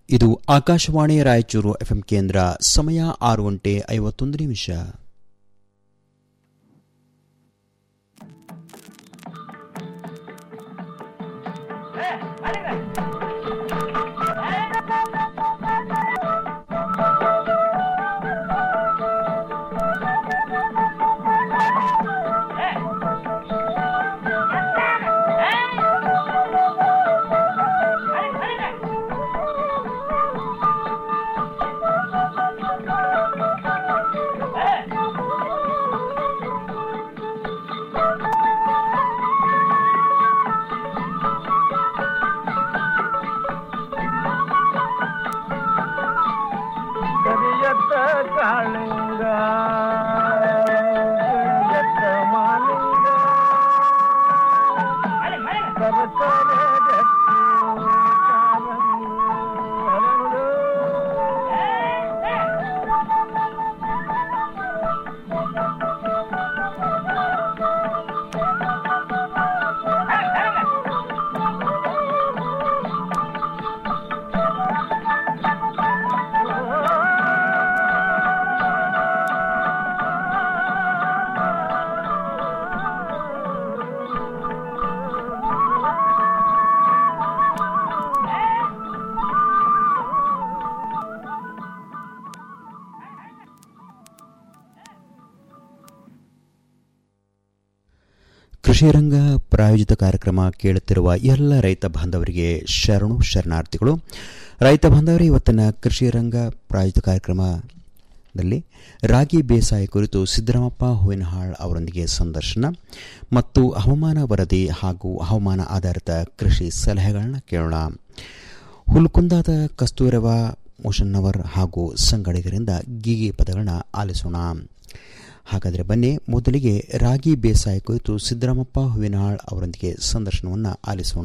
ಇದು ಆಕಾಶವಾಣಿ ರಾಯಚೂರು ಎಫ್ಎಂ ಕೇಂದ್ರ ಸಮಯ ಆರು ಗಂಟೆ ಐವತ್ತೊಂದು ನಿಮಿಷ ಕರಿಯತ್ತ ಕಾಳಿಂಗ ಕರಿಯತ್ತ ಮಾಲಿಂಗ ಸರಸರ ಗಟ್ಟಿ ಕಾರಂಗಿ ಹರಳು. ಕೃಷಿ ರಂಗ ಪ್ರಾಯೋಜಿತ ಕಾರ್ಯಕ್ರಮ ಕೇಳುತ್ತಿರುವ ಎಲ್ಲ ರೈತ ಬಾಂಧವರಿಗೆ ಶರಣು ಶರಣಾರ್ಥಿಗಳು ರೈತ ಬಾಂಧವರೇ ಇವತ್ತಿನ ಕೃಷಿ ರಂಗ ಪ್ರಾಯೋಜಿತ ಕಾರ್ಯಕ್ರಮದಲ್ಲಿ ರಾಗಿ ಬೇಸಾಯ ಕುರಿತು ಸಿದ್ದರಾಮಪ್ಪ ಹೂವಿನಹಾಳ್ ಅವರೊಂದಿಗೆ ಸಂದರ್ಶನ ಮತ್ತು ಹವಾಮಾನ ವರದಿ ಹಾಗೂ ಹವಾಮಾನ ಆಧಾರಿತ ಕೃಷಿ ಸಲಹೆಗಳನ್ನ ಕೇಳೋಣ ಹುಲ್ಕುಂದಾದ ಕಸ್ತೂರವ ಮುಷನ್ನವರ್ ಹಾಗೂ ಸಂಗಡಿಗರಿಂದ ಗೀಗಿ ಪದಗಳನ್ನ ಆಲಿಸೋಣ ಹಾಗಾದರೆ ಬನ್ನಿ ಮೊದಲಿಗೆ ರಾಗಿ ಬೇಸಾಯ ಕುರಿತು ಸಿದ್ದರಾಮಪ್ಪ ಹೂವಿನಾಳ್ ಅವರೊಂದಿಗೆ ಸಂದರ್ಶನವನ್ನು ಆಲಿಸೋಣ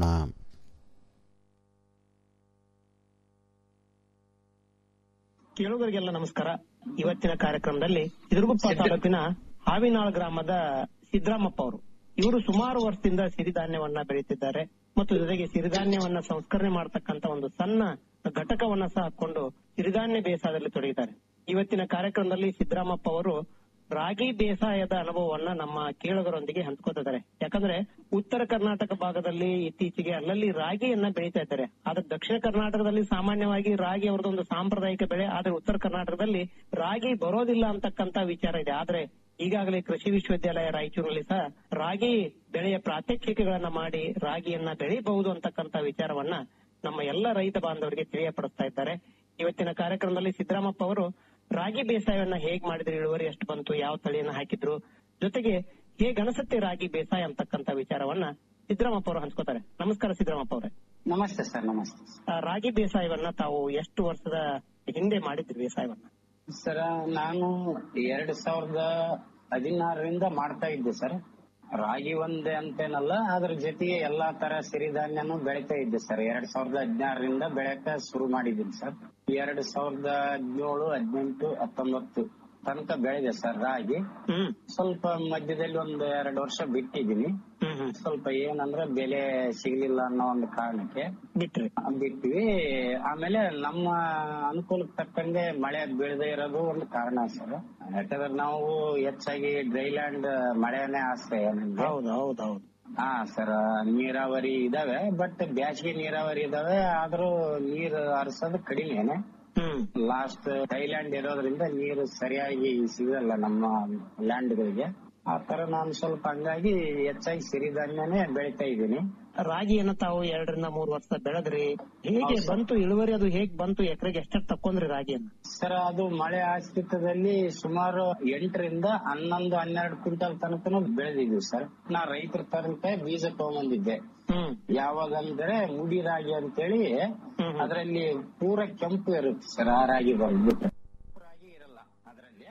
ಕೇಳುಗರಿಗೆಲ್ಲ ನಮಸ್ಕಾರ ಇವತ್ತಿನ ಕಾರ್ಯಕ್ರಮದಲ್ಲಿ ಸಿರುಗುಪ್ಪ ತಾಲೂಕಿನ ಹಾವಿನಾಳ್ ಗ್ರಾಮದ ಸಿದ್ದರಾಮಪ್ಪ ಅವರು ಇವರು ಸುಮಾರು ವರ್ಷದಿಂದ ಸಿರಿಧಾನ್ಯವನ್ನ ಬೆಳೆಯುತ್ತಿದ್ದಾರೆ ಮತ್ತು ಜೊತೆಗೆ ಸಿರಿಧಾನ್ಯವನ್ನ ಸಂಸ್ಕರಣೆ ಮಾಡತಕ್ಕಂತ ಒಂದು ಸಣ್ಣ ಘಟಕವನ್ನ ಸಹ ಹಾಕೊಂಡು ಸಿರಿಧಾನ್ಯ ಬೇಸಾಯದಲ್ಲಿ ತೊಡಗಿದ್ದಾರೆ ಇವತ್ತಿನ ಕಾರ್ಯಕ್ರಮದಲ್ಲಿ ಸಿದ್ದರಾಮಪ್ಪ ಅವರು ರಾಗಿ ಬೇಸಾಯದ ಅನುಭವವನ್ನ ನಮ್ಮ ಕೇಳುಗರೊಂದಿಗೆ ಹಂಚ್ಕೋತಿದ್ದಾರೆ ಯಾಕಂದ್ರೆ ಉತ್ತರ ಕರ್ನಾಟಕ ಭಾಗದಲ್ಲಿ ಇತ್ತೀಚೆಗೆ ಅಲ್ಲಲ್ಲಿ ರಾಗಿಯನ್ನ ಬೆಳೀತಾ ಇದ್ದಾರೆ ಆದ್ರೆ ದಕ್ಷಿಣ ಕರ್ನಾಟಕದಲ್ಲಿ ಸಾಮಾನ್ಯವಾಗಿ ರಾಗಿ ಅವರದೊಂದು ಸಾಂಪ್ರದಾಯಿಕ ಬೆಳೆ ಆದ್ರೆ ಉತ್ತರ ಕರ್ನಾಟಕದಲ್ಲಿ ರಾಗಿ ಬರೋದಿಲ್ಲ ಅಂತಕ್ಕಂತ ವಿಚಾರ ಇದೆ ಆದ್ರೆ ಈಗಾಗಲೇ ಕೃಷಿ ವಿಶ್ವವಿದ್ಯಾಲಯ ರಾಯಚೂರಿನಲ್ಲಿ ಸಹ ರಾಗಿ ಬೆಳೆಯ ಪ್ರಾತ್ಯಕ್ಷಿಕೆಗಳನ್ನ ಮಾಡಿ ರಾಗಿಯನ್ನ ಬೆಳೆಯಬಹುದು ಅಂತಕ್ಕಂತ ವಿಚಾರವನ್ನ ನಮ್ಮ ಎಲ್ಲ ರೈತ ಬಾಂಧವರಿಗೆ ತಿಳಿಯಪಡಿಸ್ತಾ ಇದ್ದಾರೆ ಇವತ್ತಿನ ಕಾರ್ಯಕ್ರಮದಲ್ಲಿ ಸಿದ್ದರಾಮಪ್ಪ ಅವರು ರಾಗಿ ಬೇಸಾಯವನ್ನ ಹೇಗ್ ಮಾಡಿದ್ರು ಇಳುವರಿ ಎಷ್ಟು ಬಂತು ಯಾವ ತಳಿಯನ್ನ ಹಾಕಿದ್ರು ಜೊತೆಗೆ ಹೇಗ್ ಅನಿಸುತ್ತೆ ರಾಗಿ ಬೇಸಾಯ ಅಂತಕ್ಕಂತ ವಿಚಾರವನ್ನ ಸಿದ್ದರಾಮಪ್ಪ ಅವರು ಹಂಚ್ಕೋತಾರೆ ನಮಸ್ಕಾರ ಸಿದ್ದರಾಮಪ್ಪ ಅವರೇ ನಮಸ್ತೆ ಸರ್ ನಮಸ್ತೆ ಆ, ರಾಗಿ ಬೇಸಾಯವನ್ನ ತಾವು ಎಷ್ಟು ವರ್ಷದ ಹಿಂದೆ ಮಾಡಿದ್ರಿ ಬೇಸಾಯವನ್ನ ಸರ್ ನಾನು ಎರಡ್ ಸಾವಿರದ ಹದಿನಾರರಿಂದ ಮಾಡ್ತಾ ಇದ್ದೆ ಸರ್ ರಾಗಿ ಒಂದೇ ಅಂತೇನಲ್ಲ ಅದ್ರ ಜೊತೆಗೆ ಎಲ್ಲಾ ತರ ಸಿರಿಧಾನ್ಯನು ಬೆಳಿತಾ ಇದ್ದೆ ಸರ್ ಎರಡ್ ಸಾವಿರದ ಹದಿನಾರರಿಂದ ಬೆಳೆಯಕ ಶುರು ಮಾಡಿದ್ದೀನಿ ಸರ್ ಎರಡ್ ಸಾವಿರದ ಹದಿನೇಳು ಹದಿನೆಂಟು ಹತ್ತೊಂಬತ್ತು ತನಕ ಬೆಳೆದೆ ಸರ್ ರಾಗಿ ಹ್ಮ್ ಸ್ವಲ್ಪ ಮಧ್ಯದಲ್ಲಿ ಒಂದು ಎರಡು ವರ್ಷ ಬಿಟ್ಟಿದ್ದೀನಿ ಹ್ಮ್ ಹ್ಮ್ ಸ್ವಲ್ಪ ಏನಂದ್ರೆ ಬೆಲೆ ಸಿಗ್ಲಿಲ್ಲ ಅನ್ನೋ ಒಂದು ಕಾರಣಕ್ಕೆ ಬಿಟ್ರಿ ಬಿಟ್ವಿ ಆಮೇಲೆ ನಮ್ಮ ಅನುಕೂಲಕ್ಕೆ ತಕ್ಕಂಗೆ ಮಳೆ ಬೀಳದೆ ಇರೋದು ಒಂದು ಕಾರಣ ಸರ್ ಯಾಕಂದ್ರೆ ನಾವು ಹೆಚ್ಚಾಗಿ ಡ್ರೈಲ್ಯಾಂಡ್ ಮಳೆನೇ ಆಶ್ರಯ ನಮ್ಗೆ ಹೌದು ಹೌದು ಹೌದು ಹಾ ಸರ್ ನೀರಾವರಿ ಇದಾವೆ ಬಟ್ ಬ್ಯಾಸಿಗೆ ನೀರಾವರಿ ಇದಾವೆ ಆದ್ರೂ ನೀರ್ ಹರಿಸೋದು ಕಡಿಮೆನೆ ಹ್ಮ್ ಲಾಸ್ಟ್ ಥೈಲ್ಯಾಂಡ್ ಇರೋದ್ರಿಂದ ನೀರು ಸರಿಯಾಗಿ ಸಿಗಲ್ಲ ನಮ್ಮ ಲ್ಯಾಂಡ್ಗಳಿಗೆ ಆ ತರ ನಾನು ಸ್ವಲ್ಪ ಹಂಗಾಗಿ ಹೆಚ್ಚಾಗಿ ಸಿರಿಧಾನ್ಯನೇ ಬೆಳಿತಾ ಇದ್ದೀನಿ ರಾಗಿಯನ್ನ ತಾವು ಎರಡರಿಂದ ಮೂರು ವರ್ಷ ಬೆಳೆದ್ರಿ ಹೇಗೆ ಬಂತು ಇಳುವರಿ ಅದು ಹೇಗ್ ಬಂತು ಎಕರೆಗೆ ಎಷ್ಟೆಷ್ಟು ತಕೊಂಡ್ರಿ ರಾಗಿಯನ್ನ ಸರ್ ಅದು ಮಳೆ ಆಶ್ರಿತದಲ್ಲಿ ಸುಮಾರು ಎಂಟರಿಂದ ಹನ್ನೊಂದು ಹನ್ನೆರಡು ಕ್ವಿಂಟಲ್ ತನಕನು ಬೆಳೆದಿದ್ವಿ ಸರ್ ನಾ ರೈತರ ತನಕ ಬೀಜ ತಗೊಂಬಂದಿದ್ದೆ ಹ್ಮ್ ಯಾವಾಗ ಅಂದ್ರೆ ಮುಡಿ ರಾಗಿ ಅಂತೇಳಿ ಹ್ಮ್. ಅದರಲ್ಲಿ ಪೂರ ಕೆಂಪು ಇರುತ್ತೆ ಸರ್ ಆ ರಾಗಿ ಬಂದ್ಬಿಟ್ಟು ರಾಗಿ ಇರಲ್ಲ ಅದರಲ್ಲಿ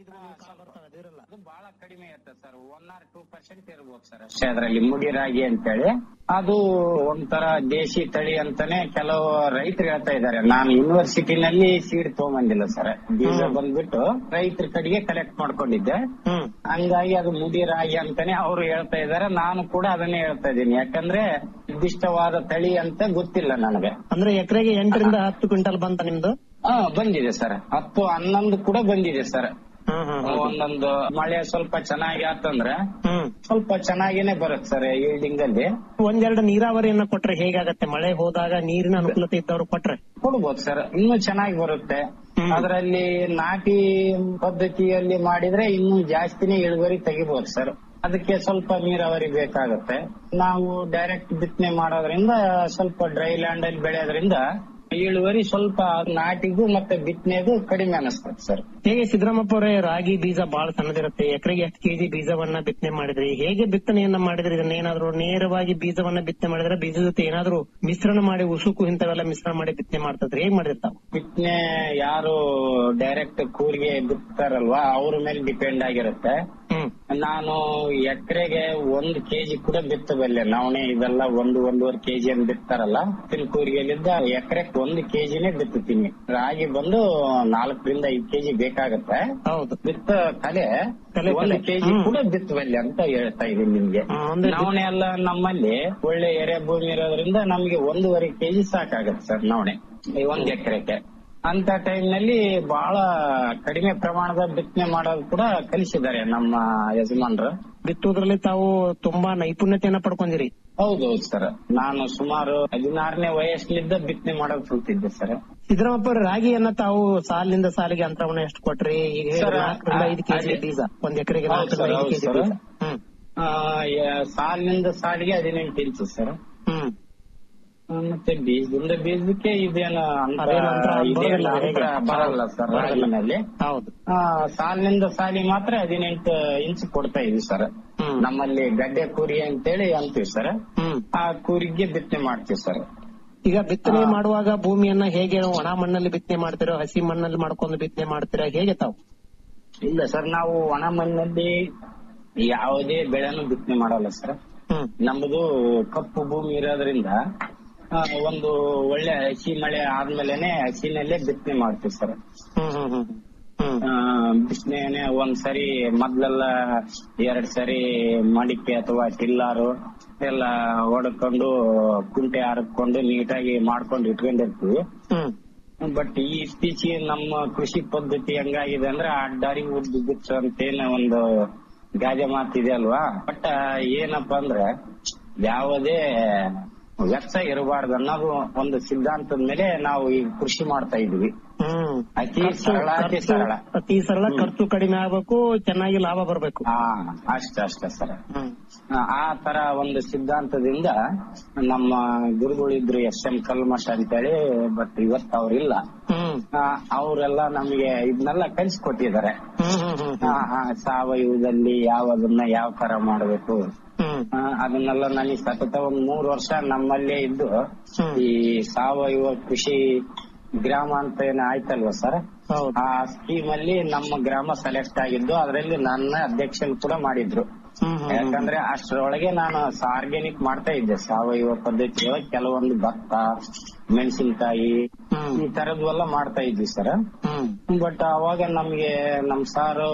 ಅದು ಬಹಳ ಕಡಿಮೆ ಇರುತ್ತೆ sir one or two percent ಇರ್ಬೋದು ಸರ್ ಅಷ್ಟೇ ಅದರಲ್ಲಿ ಮುಡಿ ರಾಗಿ ಅಂತೇಳಿ ಅದು ಒಂಥರ ದೇಶಿ ತಳಿ ಅಂತಾನೆ ಕೆಲವು ರೈತರು ಹೇಳ್ತಾ ಇದ್ದಾರೆ ನಾನು ಯೂನಿವರ್ಸಿಟಿನಲ್ಲಿ ಸೀಡ್ ತಗೊಂಬಂದಿಲ್ಲ ಸರ್ ಬೀಜ ಬಂದ್ಬಿಟ್ಟು ರೈತರ ಕಡೆಗೆ ಕಲೆಕ್ಟ್ ಮಾಡ್ಕೊಂಡಿದ್ದೆ ಹ್ಮ್ ಹಂಗಾಗಿ ಅದು ಮುದಿ ರಾಗಿ ಅಂತಾನೆ ಅವರು ಹೇಳ್ತಾ ಇದ್ದಾರೆ ನಾನು ಕೂಡ ಅದನ್ನೇ ಹೇಳ್ತಾ ಇದ್ದೀನಿ ಯಾಕಂದ್ರೆ ನಿರ್ದಿಷ್ಟವಾದ ತಳಿ ಅಂತ ಗೊತ್ತಿಲ್ಲ ನನಗೆ ಅಂದ್ರೆ ಎಕರೆಗೆ ಎಂಟರಿಂದ ಹತ್ತು ಕ್ವಿಂಟಲ್ ಬಂತ ನಿಮ್ದು ಹಾ ಬಂದಿದೆ ಸರ್ ಹತ್ತು ಹನ್ನೊಂದು ಕೂಡ ಬಂದಿದೆ ಸರ್ ಹ್ಮ್ ಹ್ಮ್ ಒಂದೊಂದು ಮಳೆ ಸ್ವಲ್ಪ ಚೆನ್ನಾಗಿ ಆತಂದ್ರೆ ಹ್ಮ್ ಸ್ವಲ್ಪ ಚೆನ್ನಾಗೇನೆ ಬರುತ್ತೆ ಸರ್ ಈಲ್ಡಿಂಗ್ ಅಲ್ಲಿ ಒಂದೆರಡು ನೀರಾವರಿಯನ್ನ ಕೊಟ್ರೆ ಹೇಗಾಗತ್ತೆ ಮಳೆ ಹೋದಾಗ ನೀರಿನ ಅನುಕೂಲತೆ ಇದ್ದವ್ರು ಕೊಟ್ರೆ ಕೊಡ್ಬೋದು ಸರ್ ಇನ್ನೂ ಚೆನ್ನಾಗಿ ಬರುತ್ತೆ ಹ್ಮ್. ಅದರಲ್ಲಿ ನಾಟಿ ಪದ್ಧತಿಯಲ್ಲಿ ಮಾಡಿದ್ರೆ ಇನ್ನೂ ಜಾಸ್ತಿನೇ ಇಳುವರಿ ತೆಗಿಬಹುದು ಸರ್ ಅದಕ್ಕೆ ಸ್ವಲ್ಪ ನೀರಾವರಿ ಬೇಕಾಗುತ್ತೆ ನಾವು ಡೈರೆಕ್ಟ್ ಬಿತ್ತನೆ ಮಾಡೋದ್ರಿಂದ ಸ್ವಲ್ಪ ಡ್ರೈ ಲ್ಯಾಂಡ್ ಅಲ್ಲಿ ಬೆಳೆಯೋದ್ರಿಂದ ಇಳುವರಿ ಸ್ವಲ್ಪ ನಾಟಿಗೂ ಮತ್ತೆ ಬಿತ್ತನೆಗೂ ಕಡಿಮೆ ಅನಿಸ್ತದೆ ಸರ್ ಹೇಗೆ ಸಿದ್ದರಾಮಪ್ಪ ಅವರೇ ರಾಗಿ ಬೀಜ ಬಹಳ ಸಣ್ಣದಿರುತ್ತೆ ಎಕರೆಗೆ ಎಷ್ಟು ಕೆಜಿ ಬೀಜವನ್ನ ಬಿತ್ತನೆ ಮಾಡಿದ್ರಿ ಹೇಗೆ ಬಿತ್ತನೆಯನ್ನ ಮಾಡಿದ್ರಿ ಇದನ್ನ ಏನಾದ್ರು ನೇರವಾಗಿ ಬೀಜವನ್ನ ಬಿತ್ತನೆ ಮಾಡಿದ್ರೆ ಬೀಜದ ಜೊತೆ ಏನಾದ್ರು ಮಿಶ್ರಣ ಮಾಡಿ ಉಸುಕು ಇಂಥವೆಲ್ಲ ಮಿಶ್ರಣ ಮಾಡಿ ಬಿತ್ತನೆ ಮಾಡ್ತದ್ರಿ ಹೇಗ್ ಮಾಡಿರ್ತಾವ ಬಿತ್ತನೆ ಯಾರು ಡೈರೆಕ್ಟ್ ಕೂರಿಗೆ ಬಿತ್ತಾರಲ್ವಾ ಅವ್ರ ಮೇಲೆ ಡಿಪೆಂಡ್ ಆಗಿರುತ್ತೆ ಹ್ಮ್ ನಾನು ಎಕರೆಗೆ ಒಂದು ಕೆಜಿ ಕೂಡ ಬಿತ್ತಬಲ್ಲೆ ನವಣೆ ಇದೆಲ್ಲ ಒಂದು ಒಂದೂವರೆ ಕೆಜಿ ಅಂತ ಬಿತ್ತಾರಲ್ಲ ಕೂರಿಗೆಲಿದ್ದ ಎಕರೆಕ್ ಒಂದು ಕೆಜಿನೇ ಬಿತ್ತುತ್ತೀನಿ ರಾಗಿ ಬಂದು ನಾಲ್ಕರಿಂದ ಐದು ಕೆಜಿ ಬೇಕಾಗತ್ತೆ ಹೌದು ಬಿತ್ತ ಕಲೆ ಕಲೆ, ಒಂದು ಕಲೆ. ಕೆಜಿ ಹ್ಮ್. ಕೂಡ ಬಿತ್ತಬಲ್ಲೆ ಅಂತ ಹೇಳ್ತಾ ಇದೀನಿ ನಿಮ್ಗೆ ಹ್ಮ್, ಅಂದ್ರೆ ನವಣೆ ಎಲ್ಲ ನಮ್ಮಲ್ಲಿ ಒಳ್ಳೆ ಎರೆ ಭೂಮಿ ಇರೋದ್ರಿಂದ ನಮ್ಗೆ ಒಂದೂವರೆ ಕೆಜಿ ಸಾಕಾಗತ್ತೆ ಸರ್ ನವಣೆ ಈ ಒಂದ್ ಎಕರೆಗೆ ಅಂತ ಟೈಮ್ ನಲ್ಲಿ ಬಹಳ ಕಡಿಮೆ ಪ್ರಮಾಣದ ಬಿತ್ತನೆ ಮಾಡೋದು ಕೂಡ ಕಲಿಸಿದ್ದಾರೆ ನಮ್ಮ ಯಜಮಾನ್ರು ಬಿತ್ತುವುದ್ರಲ್ಲಿ ತಾವು ತುಂಬಾ ನೈಪುಣ್ಯತೆಯನ್ನ ಪಡ್ಕೊಂಡಿರಿ ಹೌದೌದು ಸರ್ ನಾನು ಸುಮಾರು ಹದಿನಾರನೇ ವಯಸ್ಸಿನಿಂದ ಬಿತ್ತನೆ ಮಾಡೋಕ್ ಕಲ್ತಿದ್ದೆ ಸರ್ ಸಿದ್ದರಾಮಪ್ಪ ಅವ್ರೆ, ರಾಗಿಯನ್ನ ತಾವು ಸಾಲಿನಿಂದ ಸಾಲಿಗೆ ಅಂತರವನ್ನ ಎಷ್ಟು ಕೊಟ್ರಿ ಈಗ ಸರ್, ನಾಲ್ಕರಿಂದ ಐದು ಕೆಜಿ ಅದೇ- ಬೀಜ ಒಂದ್ ಎಕರೆಗೆ ಹೌದು ನಾಲ್ಕರಿಂದ ಸರ್, ಐದು ಹೌದು ಕೆಜಿ ಸರ್. ಬೀಜ ಹ್ಮ್ ಆ, ಯ- ಸಾಲಿನಿಂದ ಸಾಲಿಗೆ ಹದಿನೆಂಟು ಇಂಚು ಸರ್ ಹ್ಮ್ ಆ, ಮತ್ತೆ ಬೀಜದಿಂದ ಬೀಜಕ್ಕೆ ಇದೇನು ಅಂತ ಅದೇನು ಅಂತರ ಇದೇನು ಬರೋದಿಲ್ಲ ಅಂತರ ಹೇಗೆ? ಬರಲ್ಲ ಸರ್ ಬರೋದಿಲ್ಲ. ರಾಗಿನಲ್ಲಿ ಹೌದು ಆ, ಸಾಲಿನಿಂದ ಸಾಲಿ ಮಾತ್ರ ಹದಿನೆಂಟು ಇಂಚ್ ಕೊಡ್ತಾ ಇದೀವಿ ಸರ್ ಹ್ಮ್ ನಮ್ಮಲ್ಲಿ ಗಡ್ಡೆ ಕೂರಿ ಅಂತೇಳಿ ಅಂತೀವಿ ಸರ್ ಹ್ಮ್ ಆ ಕೂರಿಗೆ ಬಿತ್ತನೆ ಮಾಡ್ತೀವಿ ಸರ್ ಈಗ ಬಿತ್ತನೆ ಮಾಡುವಾಗ ಭೂಮಿಯನ್ನ ಹೇಗೆ ಒಣ ಮಣ್ಣಲ್ಲಿ ಬಿತ್ತನೆ ಮಾಡ್ತೀರೋ ಹಸಿ ಮಣ್ಣಲ್ಲಿ ಮಾಡ್ಕೊಂಡು ಬಿತ್ತನೆ ಮಾಡ್ತೀರಾ ಹೇಗೆ ತಾವು ಇಲ್ಲ ಸರ್ ನಾವು ಒಣ ಮಣ್ಣಲ್ಲಿ ಯಾವುದೇ ಬೆಳೆನೂ ಬಿತ್ತನೆ ಮಾಡಲ್ಲ ಸರ್ ಹ್ಮ್ ನಮ್ಮದು ಕಪ್ಪು ಭೂಮಿ ಇರೋದ್ರಿಂದ ಆ, ಒಂದು ಒಳ್ಳೆ ಹಸಿ ಮಳೆ ಆದ್ಮೇಲೆನೆ ಹಸಿನಲ್ಲೇ ಬಿತ್ತನೆ ಮಾಡ್ತೀವಿ ಸರ್ ಹ್ಮ್ ಹ್ಮ್ ಹ್ಮ್ ಹ್ಮ್ ಆ, ಬಿತ್ತನೆನೆ ಒಂದ್ ಸರಿ ಮೊದ್ಲೆಲ್ಲ ಎರಡ್ ಸರಿ ಮಡಿಕೆ ಅಥವಾ ಟಿಲ್ಲಾರು ಎಲ್ಲ ಹೊಡ್ಕೊಂಡು ಕುಂಟೆ ಹರಕೊಂಡು ನೀಟಾಗಿ ಮಾಡ್ಕೊಂಡು ಇಟ್ಕೊಂಡಿರ್ತೀವಿ ಹ್ಮ್ ಬಟ್ ಈ ಇತ್ತೀಚೆಗೆ ನಮ್ಮ ಕೃಷಿ ಪದ್ಧತಿ ಹೆಂಗಾಗಿದೆ ಅಂದ್ರೆ ಅಡ್ಡಾರಿ ಉದ್ದು ಬಿಚ್ಚು ಅಂತೇನ ಒಂದು ಗಾದೆ ಮಾತಿದೆ ಅಲ್ವಾ ಬಟ್ ಏನಪ್ಪಾ ಅಂದ್ರೆ ಯಾವುದೇ ವೆಚ್ಚ ಇರಬಾರ್ದು ಅನ್ನೋದು ಒಂದು ಸಿದ್ಧಾಂತದ ಮೇಲೆ ನಾವು ಈ ಕೃಷಿ ಮಾಡ್ತಾ ಇದ್ವಿ ಹ್ಮ್ ಅತಿ ಖರ್ಚು- ಸರಳ ಅತಿ ಖರ್ಚು- ಸರಳ ಅತಿ ಸರಳ ಖರ್ಚು ಕಡಿಮೆ ಆಗ್ಬೇಕು ಚೆನ್ನಾಗಿ ಲಾಭ ಬರ್ಬೇಕು ಹಾ ಅಷ್ಟ ಅಷ್ಟ ಸರ್ ಹ್ಮ್ ಆ ತರ ಒಂದು ಸಿದ್ಧಾಂತದಿಂದ ನಮ್ಮ ಗುರುಗಳಿದ್ರು ಎಸ್ ಎಂ ಕಲ್ಮಠ ಅಂತೇಳಿ ಬಟ್ ಇವತ್ತು ಅವ್ರಿಲ್ಲ ಹ್ಮ್ ಆ, ಅವರೆಲ್ಲ ನಮಗೆ ಇದನ್ನೆಲ್ಲ ಕಲಿಸ್ಕೊಟ್ಟಿದ್ದಾರೆ ಹ್ಮ್ ಹ್ಮ್ ಹ್ಮ್ ಆ, ಆ, ಸಾವಯವದಲ್ಲಿ ಯಾವದನ್ನ ಯಾವ ತರ ಮಾಡಬೇಕು ಹ್ಮ್ ಅದನ್ನೆಲ್ಲ ನನಗೆ ಸತತ ಒಂದ್ ಮೂರ್ ವರ್ಷ ನಮ್ಮಲ್ಲೇ ಇದ್ದು ಹ್ಮ್. ಈ ಸಾವಯವ ಕೃಷಿ ಗ್ರಾಮ ಅಂತ ಏನ್ ಆಯ್ತಲ್ವಾ ಸರ್ ಹೌದು ಆ ಸ್ಕೀಮ್ ಅಲ್ಲಿ ನಮ್ಮ ಗ್ರಾಮ ಸೆಲೆಕ್ಟ್ ಆಗಿದ್ದು ಅದರಲ್ಲಿ ನನ್ನ ಅಧ್ಯಕ್ಷನ್ ಕೂಡ ಮಾಡಿದ್ರು ಹ್ಮ್ ಹ್ಮ್ ಹ್ಮ್ ಯಾಕಂದ್ರೆ ಅಷ್ಟರೊಳಗೆ ನಾನು ಆರ್ಗ್ಯಾನಿಕ್ ಮಾಡ್ತಾ ಇದ್ದೆ ಸಾವಯವ ಪದ್ಧತಿ ಒಳಗೆ ಕೆಲವೊಂದು ಭತ್ತ ಮೆಣಸಿನಕಾಯಿ ಹ್ಮ್ ಈ ತರದ್ವೆಲ್ಲ ಮಾಡ್ತಾ ಇದ್ವಿ ಸರ್ ಹ್ಮ್ ಬಟ್ ಅವಾಗ ನಮ್ಗೆ ನಮ್ ಸಾರು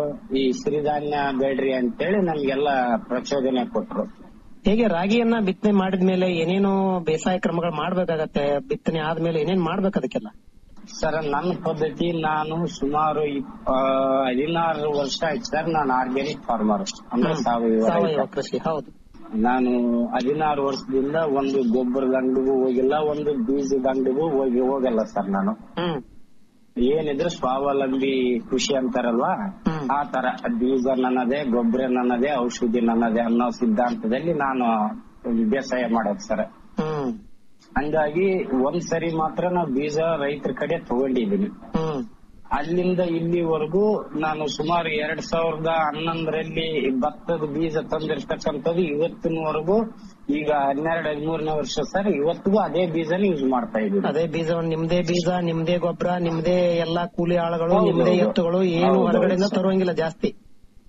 ಈ ಸಿರಿಧಾನ್ಯ ಬೇಡ್ರಿ ಅಂತೇಳಿ ನಮ್ಗೆಲ್ಲ ಪ್ರಚೋದನೆ ಕೊಟ್ರು ಹೇಗೆ ರಾಗಿಯನ್ನ ಬಿತ್ತನೆ ಮಾಡಿದ್ಮೇಲೆ ಏನೇನು ಬೇಸಾಯ ಕ್ರಮಗಳು ಮಾಡ್ಬೇಕಾಗತ್ತೆ ಬಿತ್ತನೆ ಆದ್ಮೇಲೆ ಏನೇನ್ ಮಾಡ್ಬೇಕು ಅದಕ್ಕೆಲ್ಲ ಸರ್ ನನ್ನ ಪದ್ಧತಿ ನಾನು ಸುಮಾರು ಇಪ್ಪ ಹದಿನಾರು ವರ್ಷ ಆಯ್ತು ಸರ್ ನಾನು ಆರ್ಗ್ಯಾನಿಕ್ ಫಾರ್ಮರ್ ಅಂದ್ರೆ ಹ್ಮ್. ಸಾವಯವ ಸಾವಯವ ರೈತ. ಕೃಷಿ ಹೌದು ನಾನು ಹದಿನಾರು ವರ್ಷದಿಂದ ಒಂದು ಗೊಬ್ಬರದ ಅಂಗಡಿಗೂ ಹೋಗಿಲ್ಲ ಒಂದು ಬೀಜದ ಅಂಗಡಿಗೂ ಹೋಗಿ ಹೋಗಲ್ಲ ಸರ್ ನಾನು ಹ್ಮ್ ಏನಿದ್ರು ಸ್ವಾವಲಂಬಿ ಕೃಷಿ ಅಂತಾರಲ್ವಾ ಹ್ಮ್. ಆ ತರ ಬೀಜ ನನ್ನದೇ ಗೊಬ್ಬರ ನನ್ನದೇ ಔಷಧಿ ನನ್ನದೇ ಅನ್ನೋ ಸಿದ್ಧಾಂತದಲ್ಲಿ ನಾನು ಬೇಸಾಯ ಮಾಡೋದು ಸರ್ ಹ್ಮ್ ಹಂಗಾಗಿ ಒಂದ್ ಸರಿ ಮಾತ್ರ ನಾವು ಬೀಜ ರೈತರ ಕಡೆ ತಗೊಂಡಿದ್ದೀನಿ ಹ್ಮ್ ಅಲ್ಲಿಂದ ಇಲ್ಲಿವರೆಗೂ ನಾನು ಸುಮಾರು ಎರಡ್ ಸಾವಿರದ ಹನ್ನೊಂದರಲ್ಲಿ ಭತ್ತದ ಬೀಜ ತಂದಿರ್ತಕ್ಕಂಥದ್ದು ಇವತ್ತಿನವರೆಗೂ ಈಗ ಹನ್ನೆರಡು ಹದಿಮೂರನೇ ವರ್ಷ ಸರ್ ಇವತ್ತಿಗೂ ಅದೇ ಬೀಜನ ಯೂಸ್ ಮಾಡ್ತಾ ಇದ್ದೀನಿ ಅದೇ ಬೀಜವನ್ನು ನಿಮ್ದೇ ಬೀಜ ನಿಮ್ದೇ ಗೊಬ್ಬರ ನಿಮ್ದೇ ಎಲ್ಲಾ ಕೂಲಿ ಆಳುಗಳು ಹೌದು, ನಿಮ್ದೇ ಹೌದು. ಎತ್ತುಗಳು ಏನು ಹೌದು, ಹೊರಗಡೆಯಿಂದ ಹೌದು, ಸರ್. ತರುವಂಗಿಲ್ಲ ಜಾಸ್ತಿ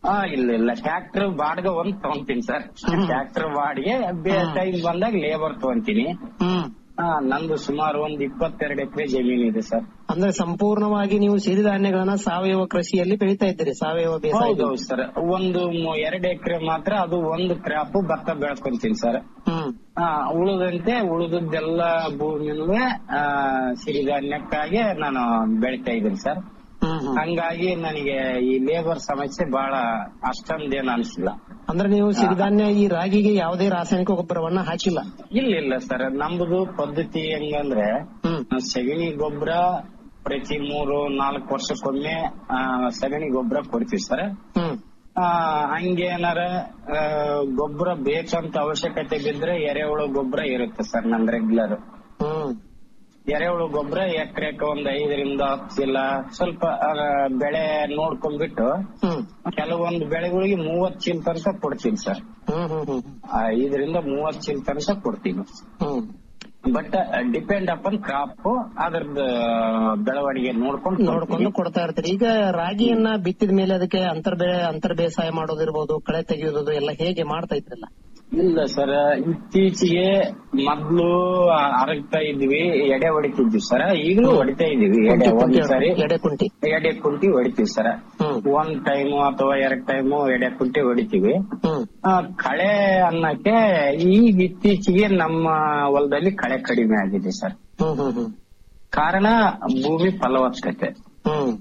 ಹಾ ಇಲ್ಲ ಇಲ್ಲ ಟ್ರ್ಯಾಕ್ಟರ್ ಬಾಡಿಗೆ ಒಂದ್ ತಗೊಂತೀನಿ ಸರ್ ಟ್ರ್ಯಾಕ್ಟರ್ ಬಾಡಿಗೆ ಟೈಮ್ ಬಂದಾಗ ಲೇಬರ್ ತಗೊಂತೀನಿ ಹ್ಮ್ ಹಾ ನಂದು ಸುಮಾರು ಒಂದ್ ಇಪ್ಪತ್ತೆರಡು ಎಕರೆ ಜಮೀನು ಇದೆ ಸರ್ ಅಂದ್ರೆ ಸಂಪೂರ್ಣವಾಗಿ ನೀವು ಸಿರಿಧಾನ್ಯಗಳನ್ನ ಸಾವಯವ ಕೃಷಿಯಲ್ಲಿ ಬೆಳೀತಾ ಇದ್ದೀರಿ ಸಾವಯವ ಬೇಸಾಯ ಹೌದೌದು ಸರ್ ಒಂದು ಮು- ಎರಡು ಎಕರೆ ಮಾತ್ರ ಅದು ಒಂದು ಕ್ರಾಪ್ ಭತ್ತ ಬೆಳ್ಕೊಂತೀನಿ ಸರ್ ಹ್ಮ್ ಆ, ಉಳಿದಂತೆ ಉಳಿದದ್ದೆಲ್ಲ ಭೂಮಿನೂ ಆ, ಸಿರಿಧಾನ್ಯಕ್ಕಾಗಿ ನಾನು ಬೆಳಿತಾ ಇದ್ದೀನಿ ಸರ್ ಹ್ಮ್ ಹ್ಮ್ ಹಂಗಾಗಿ ನನಗೆ ಈ ಲೇಬರ್ ಸಮಸ್ಯೆ ಬಹಳ ಅಷ್ಟೊಂದೇನು ಅನ್ಸಿಲ್ಲ ಅಂದ್ರೆ ನೀವು ಸಿರಿಧಾನ್ಯ ಈ ರಾಗಿಗೆ ಯಾವುದೇ ರಾಸಾಯನಿಕ ಗೊಬ್ಬರವನ್ನ ಹಾಕಿಲ್ಲ ಇಲ್ಲ ಇಲ್ಲ ಸರ್ ನಮ್ದು ಪದ್ಧತಿ ಹೆಂಗಂದ್ರೆ ಹ್ಮ್ ಸಗಣಿ ಗೊಬ್ಬರ ಪ್ರತಿ ಮೂರು ನಾಲ್ಕು ವರ್ಷಕ್ಕೊಮ್ಮೆ ಆ, ಸಗಣಿ ಗೊಬ್ಬರ ಕೊಡ್ತೀವಿ ಸರ್ ಹ್ಮ್ ಆ, ಹಂಗೇನಾರ ಆ, ಗೊಬ್ಬರ ಬೇಕಂತ ಅವಶ್ಯಕತೆ ಬಿದ್ರೆ ಎರೆಹುಳು ಗೊಬ್ಬರ ಇರುತ್ತೆ ಸರ್ ನನ್ ರೆಗ್ಯುಲರ್ ಹ್ಮ್ ಎರೆಹುಳು ಗೊಬ್ಬರ ಎಕರೆಕ ಒಂದ್ ಐದರಿಂದ ಹತ್ತು ಚೀಲ ಸ್ವಲ್ಪ ಆ, ಬೆಳೆ ನೋಡ್ಕೊಂಡ್ಬಿಟ್ಟು ಹ್ಮ್ ಕೆಲವೊಂದು ಬೆಳೆಗಳಿಗೆ ಮೂವತ್ ಚೀಲ ತನಕ ಕೊಡ್ತೀನಿ ಸರ್ ಹ್ಮ್ ಹ್ಮ್ ಹ್ಮ್ ಐದರಿಂದ ಮೂವತ್ ಚೀಲ ತನಕ ಕೊಡ್ತೀನಿ ಹ್ಮ್ ಬಟ್ ಡಿಪೆಂಡ್ ಅಪನ್ ಕ್ರಾಪ್ ಅದ್ರದ್ದು ಬೆಳವಣಿಗೆ ನೋಡ್ಕೊಂಡು ನೋಡ್ಕೊಂಡು ಕೊಡ್ತಾ ಇರ್ತೀರಿ ಈಗ ರಾಗಿಯನ್ನ ಬಿತ್ತಿದ ಮೇಲೆ ಅದಕ್ಕೆ ಅಂತರ್ ಬೆಳೆ ಅಂತರ್ ಬೇಸಾಯ ಮಾಡೋದಿರ್ಬೋದು ಕಳೆ ತೆಗೆಯೋದು ಎಲ್ಲ ಹೇಗೆ ಮಾಡ್ತಾ ಇದ್ರಲ್ಲ ಇಲ್ಲ ಸರ್ ಇತ್ತೀಚೆಗೆ ಮೊದ್ಲು ಅರಗ್ತಾ ಇದ್ವಿ ಎಡೆ ಹೊಡಿತಿದ್ವಿ ಸರ್ ಈಗಲೂ ಹೊಡಿತಾ ಇದೀವಿ ಎಡೆ ಒಂದ್ ಸರಿ ಎಡೆ ಕುಂಟಿ ಎಡೆ ಕುಂಟಿ ಹೊಡಿತೀವಿ ಸರ್ ಹ್ಮ್ ಒಂದ್ ಟೈಮು ಅಥವಾ ಎರಡ್ ಟೈಮು ಎಡೆ ಕುಂಟಿ ಹೊಡಿತೀವಿ ಹ್ಮ್ ಆ, ಕಳೆ ಅನ್ನಕ್ಕೆ ಈಗ ಇತ್ತೀಚೆಗೆ ನಮ್ಮ ಹೊಲದಲ್ಲಿ ಕಳೆ ಕಡಿಮೆ ಆಗಿದೆ ಸರ್ ಹ್ಮ್ ಹ್ಮ್ ಹ್ಮ್ ಕಾರಣ ಭೂಮಿ ಫಲವತ್ತತೆ ಹ್ಮ್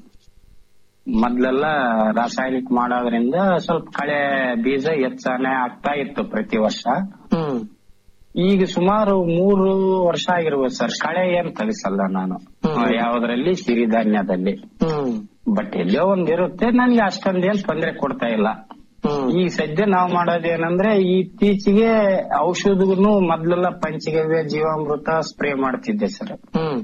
ಮೊದ್ಲೆಲ್ಲ ರಾಸಾಯನಿಕ ಮಾಡೋದ್ರಿಂದ ಸ್ವಲ್ಪ ಕಳೆ ಬೀಜ ಹೆಚ್ಚಾನೆ ಆಗ್ತಾ ಇತ್ತು ಪ್ರತಿ ವರ್ಷ ಹ್ಮ್ ಈಗ ಸುಮಾರು ಮೂರು ವರ್ಷ ಆಗಿರ್ಬೋದು ಸರ್ ಕಳೆ ಏನ್ ತೆಗಿಸಲ್ಲ ನಾನು ಹ್ಮ್. ಆ, ಯಾವ್ದ್ರಲ್ಲಿ ಸಿರಿಧಾನ್ಯದಲ್ಲಿ ಹ್ಮ್ ಬಟ್ ಎಲ್ಲೋ ಒಂದ್ ಇರುತ್ತೆ ನನ್ಗೆ ಅಷ್ಟೊಂದೇನ್ ತೊಂದರೆ ಕೊಡ್ತಾ ಇಲ್ಲ ಹ್ಮ್ ಈ ಸದ್ಯ ನಾವ್ ಮಾಡೋದೇನಂದ್ರೆ ಇತ್ತೀಚೆಗೆ ಔಷಧಗೂ ಮೊದ್ಲೆಲ್ಲ ಪಂಚಗವ್ಯ ಜೀವಾಮೃತ ಸ್ಪ್ರೇ ಮಾಡ್ತಿದ್ದೆ ಸರ್ ಹ್ಮ್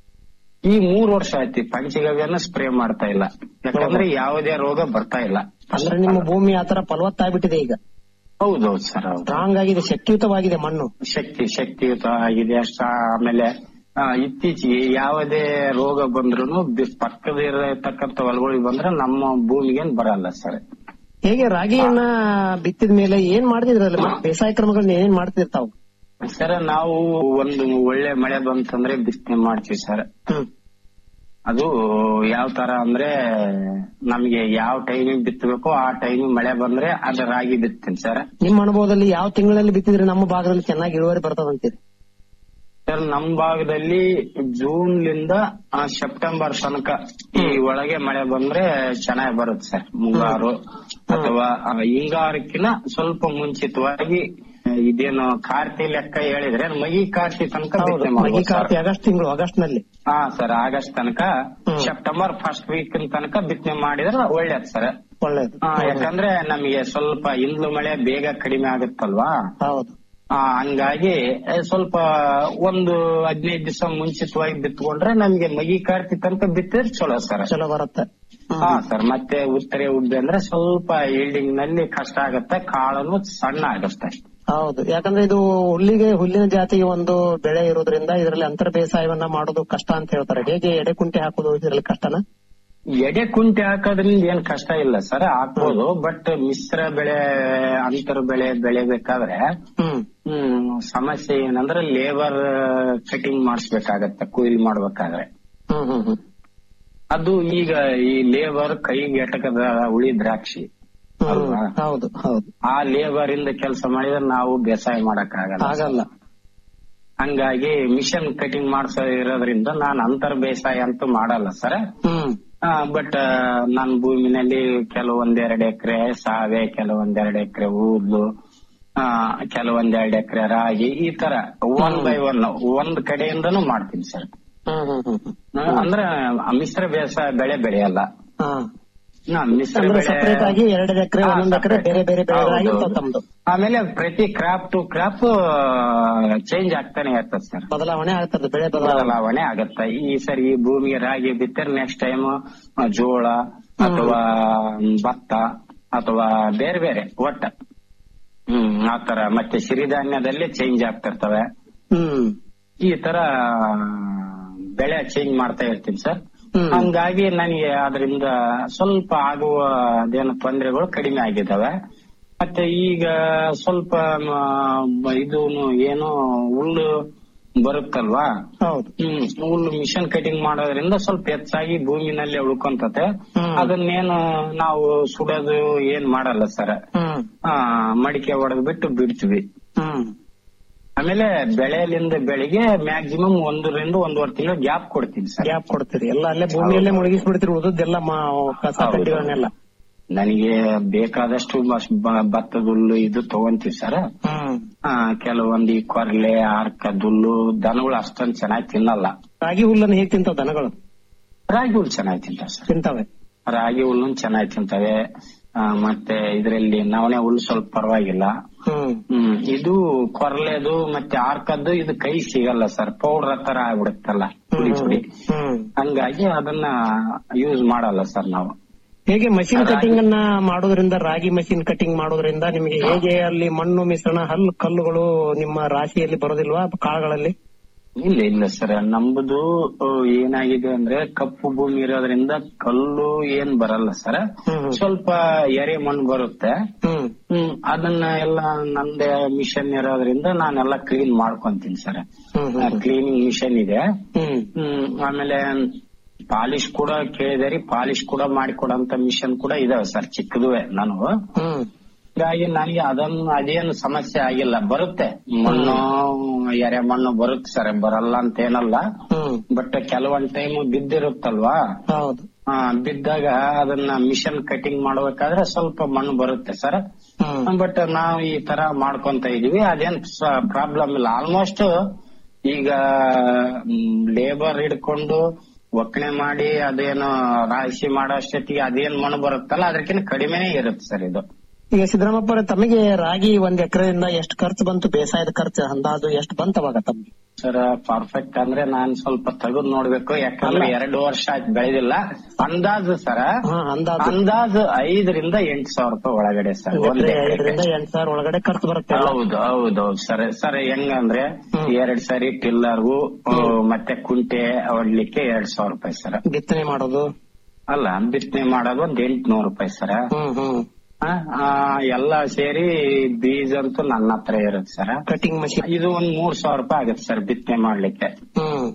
ಈ ಮೂರ್ ವರ್ಷ ಆಯ್ತು ಪಂಚಗವ್ಯನ ಸ್ಪ್ರೇ ಮಾಡ್ತಾ ಇಲ್ಲ ಯಾಕಂದ್ರೆ ಯಾವುದೇ ರೋಗ ಬರ್ತಾ ಇಲ್ಲ ಅಂದ್ರೆ ನಿಮ್ಮ ಭೂಮಿ ಆತರ ಫಲವತ್ತಾಗ್ಬಿಟ್ಟಿದೆ ಈಗ ಹೌದೌದು ಸರ್ ಹೌದು ಸ್ಟ್ರಾಂಗ್ ಆಗಿದೆ ಶಕ್ತಿಯುತವಾಗಿದೆ ಮಣ್ಣು ಶಕ್ತಿ ಶಕ್ತಿಯುತ ಆಗಿದೆ ಅಷ್ಟ ಆಮೇಲೆ ಆ, ಇತ್ತೀಚೆಗೆ ಯಾವುದೇ ರೋಗ ಬಂದ್ರು ಪಕ್ಕದ ಇರತಕ್ಕಂತ ಹೊಲಗಳಿಗೆ ಬಂದ್ರೆ ನಮ್ಮ ಭೂಮಿಗೇನ್ ಬರಲ್ಲ ಸರ್ ಹೇಗೆ ರಾಗಿಯನ್ನ ಬಿತ್ತಿದ ಮೇಲೆ ಏನ್ ಮಾಡ್ತಿದ್ರಲ್ಲ ಮತ್ತೆ ಬೇಸಾಯ ಕ್ರಮಗಳನ್ನ ಏನ್ ಮಾಡ್ತಿರ್ತಾವ ಸರ್ ನಾವು ಒಂದು ಒಳ್ಳೆ ಮಳೆ ಬಂತಂದ್ರೆ ಬಿತ್ತನೆ ಮಾಡ್ತೀವಿ ಸರ್ ಹ್ಮ್ ಅದು ಯಾವ ತರ ಅಂದ್ರೆ ನಮ್ಗೆ ಯಾವ ಟೈಮಿಗೆ ಬಿತ್ತಬೇಕು ಆ ಟೈಮಿಗೆ ಮಳೆ ಬಂದ್ರೆ ಅದ ರಾಗಿ ಬಿತ್ತೀನಿ ಸರ್ ನಿಮ್ಮ ಅನುಭವದಲ್ಲಿ ಯಾವ ತಿಂಗಳಲ್ಲಿ ಬಿತ್ತಿದ್ರೆ ನಮ್ಮ ಭಾಗದಲ್ಲಿ ಚೆನ್ನಾಗಿ ಇಳುವರಿ ಬರ್ತದಂತೀರಿ ಸರ್ ನಮ್ ಭಾಗದಲ್ಲಿ ಜೂನ್ ಲಿಂದ ಆ, ಸೆಪ್ಟೆಂಬರ್ ತನಕ ಈ ಒಳಗೆ ಮಳೆ ಬಂದ್ರೆ ಚೆನ್ನಾಗಿ ಬರುತ್ತೆ ಸರ್ ಮುಂಗಾರು ಅಥವಾ ಆ, ಹಿಂಗಾರಕ್ಕಿನ ಸ್ವಲ್ಪ ಮುಂಚಿತವಾಗಿ ಆ, ಇದೇನು ಕಾರ್ತಿ ಲೆಕ್ಕ ಹೇಳಿದ್ರೆ ಮಗಿ ಕಾರ್ತಿ ತನಕ ಹೌದು ಬಿತ್ತನೆ ಮಗಿ ಮಾಡ್ಬೋದು ಸರ್. ಕಾರ್ತಿ ಆಗಸ್ಟ್ ತಿಂಗಳು ಆಗಸ್ಟ್ ನಲ್ಲಿ ಹಾ ಸರ್ ಆಗಸ್ಟ್ ತನಕ ಹ್ಮ್. ಸೆಪ್ಟೆಂಬರ್ ಫಸ್ಟ್ ವೀಕ್ ತನಕ ಬಿತ್ತನೆ ಮಾಡಿದ್ರೆ ಒಳ್ಳೇದ್ ಸರ್ ಒಳ್ಳೇದು ಆ, ಯಾಕಂದ್ರೆ ನಮಗೆ ಸ್ವಲ್ಪ ಇಂದ್ಲು ಮಳೆ ಬೇಗ ಕಡಿಮೆ ಆಗುತ್ತಲ್ವಾ ಹೌದು ಆ, ಹಂಗಾಗಿ ಆ, ಸ್ವಲ್ಪ ಒಂದು ಹದಿನೈದು ದಿವಸ ಮುಂಚಿತವಾಗಿ ಬಿತ್ಕೊಂಡ್ರೆ ನಮ್ಗೆ ಮಗಿ ಕಾರ್ತಿ ತನಕ ಬಿತ್ತಿದ್ರೆ ಚಲೋ ಸರ್ ಚಲೋ ಬರುತ್ತೆ ಹ್ಮ್. ಹಾ ಸರ್ ಮತ್ತೆ ಉತ್ತರೆ ಉಬ್ಬೆ ಅಂದ್ರೆ ಸ್ವಲ್ಪ ಈಲ್ಡಿಂಗ್ ನಲ್ಲಿ ಕಷ್ಟ ಆಗುತ್ತೆ ಕಾಳನ್ನು ಸಣ್ಣ ಆಗುತ್ತೆ ಹೌದು ಯಾಕಂದ್ರೆ ಇದು ಹುಲ್ಲಿಗೆ ಹುಲ್ಲಿನ ಜಾತಿಗೆ ಒಂದು ಬೆಳೆ ಇರೋದ್ರಿಂದ ಇದರಲ್ಲಿ ಅಂತರ ಬೇಸಾಯವನ್ನ ಮಾಡೋದು ಕಷ್ಟ ಅಂತ ಹೇಳ್ತಾರೆ ಹೇಗೆ ಎಡೆ ಕುಂಟೆ ಹಾಕೋದು ಇದರಲ್ಲಿ ಕಷ್ಟನ ಎಡೆ ಕುಂಟೆ ಹಾಕೋದ್ರಿಂದ ಏನ್ ಕಷ್ಟ ಇಲ್ಲ ಸರ್ ಹಾಕ್ಬೋದು ಬಟ್ ಮಿಶ್ರ ಬೆಳೆ ಅಂತರ ಬೆಳೆ ಬೆಳೆಬೇಕಾದ್ರೆ ಹ್ಮ್ ಹ್ಮ್ ಸಮಸ್ಯೆ ಏನಂದ್ರೆ ಲೇಬರ್ ಕಟಿಂಗ್ ಮಾಡಿಸ್ಬೇಕಾಗತ್ತೆ ಕೊಯ್ಲು ಮಾಡ್ಬೇಕಾದ್ರೆ ಹ್ಮ್ ಹ್ಮ್ ಹ್ಮ್ ಅದು ಈಗ ಈ ಲೇಬರ್ ಕೈಗೆ ಎಟಕದ ಉಳಿ ದ್ರಾಕ್ಷಿ ಹ್ಮ್ ಅಲ್ವಾ? ಹೌದು ಹೌದು ಆ ಲೇಬರ್ ಇಂದ ಕೆಲಸ ಮಾಡಿದ್ರೆ ನಾವು ಬೇಸಾಯ ಮಾಡಕ್ ಆಗಲ್ಲ ಆಗಲ್ಲ ಹಂಗಾಗಿ ಮಿಷನ್ ಕಟಿಂಗ್ ಮಾಡ್ಸೋ ಇರೋದ್ರಿಂದ ನಾನು ಅಂತರ್ ಬೇಸಾಯ ಅಂತೂ ಮಾಡಲ್ಲ ಸರ್ ಹ್ಮ್ ಬಟ್ ನನ್ನ ಭೂಮಿನಲ್ಲಿ ಕೆಲವೊಂದೆರಡು ಎಕರೆ ಸಾವೆ ಕೆಲವೊಂದೆರಡು ಎಕರೆ ಊದ್ಲು ಆ, ಕೆಲವೊಂದೆರಡು ಎಕರೆ ರಾಗಿ ಈ ತರ ಒನ್ ಬೈ ಒನ್ ಒಂದ್ ಕಡೆಯಿಂದನೂ ಮಾಡ್ತೀನಿ ಸರ್ ಹ್ಮ್ ಹ್ಮ್ ಹ್ಮ್ ಹ್ಮ್ ಅಂದ್ರೆ ಮಿಶ್ರ ಬೇಸಾಯ ಬೆಳೆ ಬೆಳೆಯಲ್ಲ ಹಾ ನಾ ಮಿಶ್ರ ಅಂದ್ರೆ ಬೆಳೆ ಸಪರೇಟ್ ಆಗಿ ಎರಡೆರಡು ಎಕರೆ ಹಾ, ಒಂದೊಂದು ಎಕರೆ separate. ಬೇರೆ ಬೇರೆ ಬೆಳೆಗಳಾಗಿ ಹೌದು, ಇರ್ತಾವ ಹೌದು. ತಮ್ದು ಆಮೇಲೆ ಪ್ರತಿ ಕ್ರಾಪ್ ಟು ಕ್ರಾಪ್ ಚೇಂಜ್ ಆಗ್ತಾನೆ ಇರ್ತದೆ ಸರ್ ಬದಲಾವಣೆ ಆಗ್ತದೆ ಬೆಳೆ ಬದಲಾವಣೆ ಬದಲಾವಣೆ ಆಗತ್ತೆ ಈ ಸರಿ ಈ ಭೂಮಿಗೆ ರಾಗಿ ಬಿತ್ತರೆ ನೆಕ್ಸ್ಟ್ ಟೈಮ್ ಜೋಳ ಅಥವಾ ಭತ್ತ ಅಥವಾ ಬೇರೆ ಬೇರೆ ಒಟ್ಟ ಹ್ಮ್ ಆತರ ಮತ್ತೆ ಸಿರಿಧಾನ್ಯದಲ್ಲಿ ಚೇಂಜ್ ಆಗ್ತಿರ್ತವೆ ಹ್ಮ್ ಈ ತರ ಬೆಳೆ ಚೇಂಜ್ ಮಾಡ್ತಾ ಇರ್ತೀನಿ ಸರ್ ಹ್ಮ್. ಹಂಗಾಗಿ ನನಗೆ ಅದರಿಂದ ಸ್ವಲ್ಪ ಆಗುವ ಅದೇನು ತೊಂದರೆಗಳು ಕಡಿಮೆ ಆಗಿದ್ದಾವೆ ಮತ್ತೆ ಈಗ ಸ್ವಲ್ಪ ಮ, ಇದು ಏನು ಹುಲ್ಲು ಬರುತ್ತಲ್ವಾ ಹೌದು ಹ್ಮ್ ಹುಲ್ಲು ಮಿಷನ್ ಕಟಿಂಗ್ ಮಾಡೋದ್ರಿಂದ ಸ್ವಲ್ಪ ಹೆಚ್ಚಾಗಿ ಭೂಮಿನಲ್ಲಿ ಉಳ್ಕೊಂತತೆ ಹ್ಮ್. ಅದನ್ನೇನು ನಾವು ಸುಡೋದು ಏನ್ ಮಾಡಲ್ಲ ಸರ್ ಹ್ಮ್ ಮಡಿಕೆ ಹೊಡೆದ್ ಬಿಟ್ಟು ಬಿಡ್ತೀವಿ ಹ್ಮ್ ಆಮೇಲೆ ಬೆಳೆಯಲಿಂದ ಬೆಳೆಗೆ ಮ್ಯಾಕ್ಸಿಮಮ್ ಒಂದರಿಂದ ಒಂದೂವರೆ ತಿಂಗಳು ಗ್ಯಾಪ್ ಕೊಡ್ತೀನಿ ಸರ್ ಗ್ಯಾಪ್ ಕೊಡ್ತೀರಿ ಎಲ್ಲ ಅಲ್ಲೇ ಭೂಮಿಯಲ್ಲೇ ಮುಳುಗಿಸ್ಬಿಡ್ತೀರಿ ಉಳಿದದ್ದೆಲ್ಲ ಮಾ- ಕಸ ಹೌದು. ಕಡ್ಡಿಗಳನ್ನೆಲ್ಲ ನನಗೆ ಬೇಕಾದಷ್ಟು ಬಸ್- ಬ- ಭತ್ತದ ಹುಲ್ಲು ಇದು ತಗೊಂತೀವಿ ಸರ್ ಹ್ಮ್ ಆ, ಕೆಲವೊಂದು ಈ ಕೊರ್ಲೆ ಆರ್ಕದ ಹುಲ್ಲು ದನಗಳು ಅಷ್ಟೊಂದು ಚೆನ್ನಾಗಿ ತಿನ್ನಲ್ಲ ರಾಗಿ ಹುಲ್ಲನ್ನು ಹೇಗ್ ತಿಂತಾವ ದನಗಳು ರಾಗಿ ಹುಲ್ಲು ಚೆನ್ನಾಗಿ ತಿಂತಾವೆ ಸರ್ ತಿಂತಾವೆ ರಾಗಿ ಹುಲ್ಲು ಚೆನ್ನಾಗಿ ತಿಂತವೆ ಆ, ಮತ್ತೆ ಇದರಲ್ಲಿ ನವಣೆ ಹುಲ್ಲು ಸ್ವಲ್ಪ ಪರವಾಗಿಲ್ಲ ಹ್ಮ್ ಹ್ಮ್ ಇದು ಕೊರ್ಲೆದು ಮತ್ತೆ ಆರ್ಕದ್ದು ಇದು ಕೈ ಸಿಗಲ್ಲ ಸರ್ ಪೌಡರ್ ತರ ಆಗ್ಬಿಡುತ್ತಲ್ಲ ಪುಡಿ ಪುಡಿ ಹ್ಮ್ ಹಂಗಾಗಿ ಅದನ್ನ ಯೂಸ್ ಮಾಡಲ್ಲ ಸರ್ ನಾವು ಹೇಗೆ ಮಷಿನ್ ರಾಗಿ- ಕಟಿಂಗ್ ಅನ್ನ ಮಾಡೋದ್ರಿಂದ ರಾಗಿ ಮಷಿನ್ ಕಟಿಂಗ್ ಮಾಡೋದ್ರಿಂದ ನಿಮಗೆ ಹೇಗೆ ಅಲ್ಲಿ ಮಣ್ಣು ಮಿಶ್ರಣ ಹಲ್ಲು ಕಲ್ಲುಗಳು ನಿಮ್ಮ ರಾಶಿಯಲ್ಲಿ ಬರೋದಿಲ್ವಾ ಕಾಳುಗಳಲ್ಲಿ ಇಲ್ಲ ಇಲ್ಲ ಸರ್ ನಮ್ದು ಆ, ಏನಾಗಿದೆ ಅಂದ್ರೆ ಕಪ್ಪು ಭೂಮಿ ಇರೋದ್ರಿಂದ ಕಲ್ಲು ಏನ್ ಬರಲ್ಲ ಸರ್ ಹ್ಮ್. ಸ್ವಲ್ಪ ಎರೆ ಮಣ್ಣು ಬರುತ್ತೆ ಹ್ಮ್ ಹ್ಮ್ ಅದನ್ನ ಎಲ್ಲ ನಂದೇ ಮಿಷನ್ ಇರೋದ್ರಿಂದ ನಾನೆಲ್ಲ ಕ್ಲೀನ್ ಮಾಡ್ಕೊಂತೀನಿ ಸರ್ ಹ್ಮ್ ಹ್ಮ್ ಕ್ಲೀನಿಂಗ್ ಮಿಷನ್ ಇದೆ ಹ್ಮ್ ಹ್ಮ್ ಆಮೇಲೆ ಪಾಲಿಶ್ ಕೂಡ ಕೇಳಿದೆ ಪಾಲಿಶ್ ಕೂಡ ಮಾಡಿಕೊಡಂತ ಮಿಷನ್ ಕೂಡ ಇದಾವೆ ಸರ್ ಚಿಕ್ಕದುವೆ ನಾನು ಹ್ಮ್ ಹೀಗಾಗಿ ನನಗೆ ಅದನ್ನು ಅದೇನು ಸಮಸ್ಯೆ ಆಗಿಲ್ಲ ಬರುತ್ತೆ ಮಣ್ಣು ಎರೆ ಮಣ್ಣು ಬರುತ್ತೆ ಸರ್ ಬರಲ್ಲ ಅಂತ ಏನಲ್ಲ ಹ್ಮ್ ಬಟ್ ಕೆಲವೊಂದ್ ಟೈಮ್ ಬಿದ್ದಿರುತ್ತಲ್ವಾ ಹೌದು ಆ, ಬಿದ್ದಾಗ ಅದನ್ನ ಮಿಷನ್ ಕಟಿಂಗ್ ಮಾಡ್ಬೇಕಾದ್ರೆ ಸ್ವಲ್ಪ ಮಣ್ಣು ಬರುತ್ತೆ ಸರ್ ಹ್ಮ್ ಬಟ್ ನಾವು ಈ ತರ ಮಾಡ್ಕೊಂತ ಇದೀವಿ ಅದೇನ್ ಪ್ರಾಬ್ಲಮ್ ಇಲ್ಲ ಆಲ್ಮೋಸ್ಟ್ ಈಗ ಲೇಬರ್ ಹಿಡ್ಕೊಂಡು ಒಕ್ಕಣೆ ಮಾಡಿ ಅದೇನು ರಾಶಿ ಮಾಡೋ ಅಷ್ಟೊತ್ತಿಗೆ ಅದೇನ್ ಮಣ್ಣು ಬರುತ್ತಲ್ಲ ಅದಕ್ಕಿಂತ ಕಡಿಮೆನೇ ಇರುತ್ತೆ ಸರ್ ಇದು ಈಗ ಸಿದ್ದರಾಮಪ್ಪ ಅವರೇ, ತಮಗೆ ರಾಗಿ ಒಂದ್ ಎಕರೆಯಿಂದ ಎಷ್ಟು ಖರ್ಚು ಬಂತು ಬೇಸಾಯದ ಖರ್ಚು ಅಂದಾಜು ಎಷ್ಟು ಬಂತವಾಗ ತಮ್ಗೆ ಸರ್ ಪರ್ಫೆಕ್ಟ್ ಅಂದ್ರೆ ನಾನ್ ಸ್ವಲ್ಪ ತೆಗೆದು ನೋಡ್ಬೇಕು ಯಾಕಂದ್ರೆ ಅಲ್ಲ. ಎರಡು ವರ್ಷ ಆಯ್ತು ಬೆಳೆದಿಲ್ಲ ಅಂದಾಜು ಸರ್ ಹಾ ಅಂದಾಜು ಅಂದಾಜು ಐದರಿಂದ ಎಂಟು ಸಾವಿರ ರೂಪಾಯಿ ಒಳಗಡೆ ಸರ್ ಒಂದ್ ಒಂದ್ ಎಕರೆ ಎಕರೆಗೆ. ಐದರಿಂದ ಎಂಟ್ ಸಾವಿರ ಒಳಗಡೆ ಖರ್ಚು ಬರುತ್ತೆ ಅಲ್ಲ? ಹೌದು ಹೌದು ಸರ್ ಸರ್ ಹೆಂಗಂದ್ರೆ ಹ್ಮ್. ಎರಡ್ ಸರಿ ಟಿಲ್ಲರ್ಗೂ ಮತ್ತೆ ಕುಂಟೆ ಹೊಡ್ಲಿಕ್ಕೆ ಎರಡ್ ಸಾವಿರ ರೂಪಾಯಿ ಸರ್ ಬಿತ್ತನೆ ಮಾಡೋದು ಅಲ್ಲ ಬಿತ್ತನೆ ಮಾಡೋದು ಒಂದ್ ಎಂಟ್ನೂರು ರೂಪಾಯಿ ಸರ್ ಹ್ಮ್ ಹ್ಮ್ ಎಲ್ಲ ಸೇರಿ ಬೀಜ ಅಂತೂ ನನ್ನ ಹತ್ರ ಇರುತ್ತೆ ಸರ್ ಕಟಿಂಗ್ ಮಷಿನ್ ಇದು ಒಂದ್ ಮೂರ್ ಸಾವಿರ ರೂಪಾಯಿ ಆಗುತ್ತೆ ಸರ್ ಬಿತ್ತನೆ ಮಾಡ್ಲಿಕ್ಕೆ ಹ್ಮ್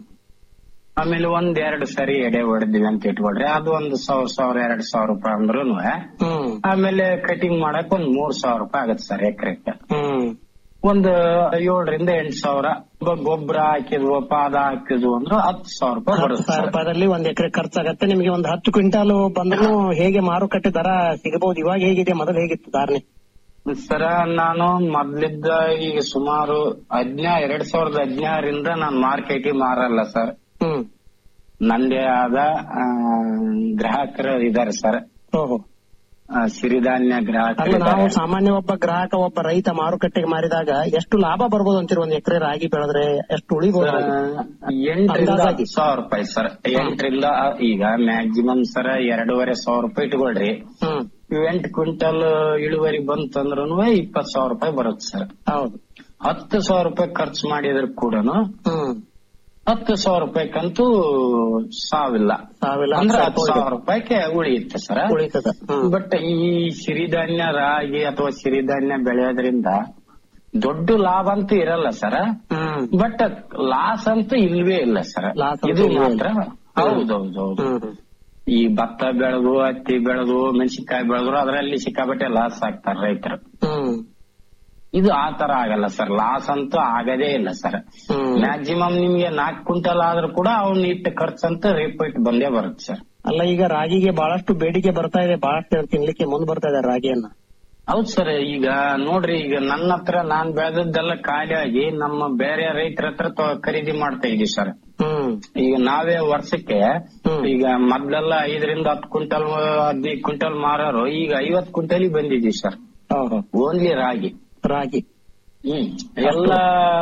ಆಮೇಲೆ ಒಂದ್ ಎರಡು ಸರಿ ಎಡೆ ಹೊಡೆದಿವಿ ಅಂತ ಇಟ್ಕೊಡ್ರಿ ಅದು ಒಂದು ಸಾವಿರ ಸಾವಿರ ಎರಡ್ ಸಾವಿರ ರೂಪಾಯಿ ಅಂದ್ರೂ ಹ್ಮ್ ಆಮೇಲೆ ಕಟಿಂಗ್ ಮಾಡಕ್ ಒಂದ್ ಮೂರ್ ಸಾವಿರ ರೂಪಾಯಿ ಆಗುತ್ತೆ ಸರ್ ಎಕರೆಕ್ಕೆ ಹ್ಮ್ ಒಂದು ಏಳರಿಂದ ಎಂಟು ಸಾವಿರ ಗೊಬ್ಬರ ಹಾಕಿದ್ವು ಪಾದ ಹಾಕಿದ್ವು ಅಂದ್ರೆ ಹತ್ತು ಸಾವಿರ ರೂಪಾಯಿ ಹತ್ತು ಬರುತ್ತೆ ಸಾವಿರ ಸರ್ ರೂಪಾಯಿದಲ್ಲಿ ಒಂದ್ ಎಕರೆ ಖರ್ಚಾಗತ್ತೆ ನಿಮಗೆ ಒಂದು ಹತ್ತು ಕ್ವಿಂಟಾಲ್ ಬಂದ್ರು ಹೇಗೆ ಮಾರುಕಟ್ಟೆ ದರ ಸಿಗಬಹುದು ಇವಾಗ ಹೇಗಿದೆ ಮೊದಲು ಹೇಗಿತ್ತು ಧಾರಣೆ ಸರ ನಾನು ಮೊದ್ಲಿದ್ದ ಈಗ ಸುಮಾರು ಹದಿನಾ ಎರಡ್ ಸಾವಿರದ ಹದಿನಾರರಿಂದ ನಾನು ಮಾರ್ಕೆಟಿಗೆ ಮಾರಲ್ಲ ಸರ್ ಹ್ಮ್ ನಂದೇ ಆದ ಆ, ಗ್ರಾಹಕರು ಇದಾರೆ ಸರ್ ಓಹೋ ಆ, ಸಿರಿಧಾನ್ಯ ಅಲ್ಲ ಗ್ರಾಹಕರು ನಾವು ಇದಾರೆ. ಸಾಮಾನ್ಯ ಒಬ್ಬ ಗ್ರಾಹಕ ಒಬ್ಬ ರೈತ ಮಾರುಕಟ್ಟೆಗೆ ಮಾರಿದಾಗ ಎಷ್ಟು ಲಾಭ ಬರ್ಬೋದು ಅಂತೀರಿ ಒಂದ್ ಎಕರೆ ರಾಗಿ ಬೆಳೆದ್ರೆ ಎಷ್ಟು ಉಳಿಬಹುದು ಸರ್, ಎಂಟರಿಂದ ಅಂದಾಜಾಗಿ. ಹತ್ತು ಸಾವಿರ ರೂಪಾಯಿ ಸರ್ ಎಂಟರಿಂದ ಈಗ ಮ್ಯಾಕ್ಸಿಮಮ್ ಸರ್ ಎರಡೂವರೆ ಸಾವಿರ ರೂಪಾಯಿ ಇಟ್ಕೊಳ್ರಿ ಹ್ಮ್ ಎಂಟು ಕ್ವಿಂಟಲ್ ಇಳುವರಿ ಬಂತಂದ್ರೂ ಇಪ್ಪತ್ ಸಾವಿರ ರೂಪಾಯಿ ಬರುತ್ತೆ ಸರ್ ಹೌದು ಹತ್ತು ಸಾವಿರ ರೂಪಾಯಿ ಖರ್ಚು ಮಾಡಿದ್ರು ಕೂಡ ಹ್ಮ್ ಹತ್ತು ಸಾವಿರ ರೂಪಾಯಿಗಂತೂ ಸಾವಿಲ್ಲ ಸಾವಿಲ್ಲ ಅಂದ್ರೆ ಹತ್ತು ಹತ್ತು ಸಾವಿರ ರೂಪಾಯಿಗೆ ಉಳಿಯುತ್ತೆ ಸರ್ ಉಳಿತದ ಹ್ಮ್ ಬಟ್ ಈ ಸಿರಿಧಾನ್ಯ ರಾಗಿ ಅಥವಾ ಸಿರಿಧಾನ್ಯ ಬೆಳೆಯೋದ್ರಿಂದ ದೊಡ್ಡ ಲಾಭ ಅಂತೂ ಇರಲ್ಲ ಸರ್ ಹ್ಮ್ ಬಟ್ ಲಾಸ್ ಅಂತೂ ಇಲ್ವೇ ಇಲ್ಲ ಸರ್ Loss ಅಂತೂ ಇದು ಇಲ್ವೇ ಮಾತ್ರ ಹೌದೌದು ಹ್ಮ್ ಹ್ಮ್ ಈ ಭತ್ತ ಬೆಳೆದು ಹತ್ತಿ ಬೆಳೆದು ಮೆಣಸಿನಕಾಯಿ ಬೆಳೆದ್ರು ಅದರಲ್ಲಿ ಸಿಕ್ಕಾಪಟ್ಟೆ ಲಾಸ್ ಆಗ್ತಾರೆ ರೈತರು ಹ್ಮ್ ಇದು ಆ ತರ ಆಗಲ್ಲ ಸರ್ ಲಾಸ್ ಅಂತೂ ಆಗದೇ ಇಲ್ಲ ಸರ್ ಹ್ಮ್ ಮ್ಯಾಕ್ಸಿಮಮ್ ನಿಮ್ಗೆ ನಾಲ್ಕು ಕ್ವಿಂಟಲ್ ಆದ್ರೂ ಕೂಡ ಅವ್ನ ಇಟ್ಟ ಖರ್ಚಂತೂ ರಿಪೀಟ್ ಬಂದೇ ಬರುತ್ತೆ ಸರ್ ಅಲ್ಲ ಈಗ ರಾಗಿಗೆ ಬಹಳಷ್ಟು ಬೇಡಿಕೆ ಬರ್ತಾ ಇದೆ ಬಹಳಷ್ಟು ಜನ ತಿನ್ಲಿಕ್ಕೆ ಮುಂದ್ ಬರ್ತಾ ಇದೆ ರಾಗಿಯನ್ನ ಹೌದ್ ಸರ್ ಈಗ ನೋಡ್ರಿ ಈಗ ನನ್ನ ಹತ್ರ ನಾನ್ ಬೆಳೆದದ್ದೆಲ್ಲ ಖಾಲಿ ಆಗಿ ನಮ್ಮ ಬೇರೆ ರೈತರ ಹತ್ರ ತ- ಖರೀದಿ ಮಾಡ್ತಾ ಇದೀವಿ ಸರ್ ಹ್ಮ್ ಈಗ ನಾವೇ ವರ್ಷಕ್ಕೆ ಹ್ಮ್. ಈಗ ಮೊದ್ಲೆಲ್ಲ ಐದರಿಂದ ಹತ್ತು ಕ್ವಿಂಟಲ್ ಹದಿನೈದು ಕ್ವಿಂಟಲ್ ಮಾರೋರು ಈಗ ಐವತ್ ಕ್ವಿಂಟಲ್ ಬಂದಿದೀವಿ ಸರ್ ಹೌದು ಓನ್ಲಿ ರಾಗಿ ರಾಗಿ ಹ್ಮ್ ಎಲ್ಲ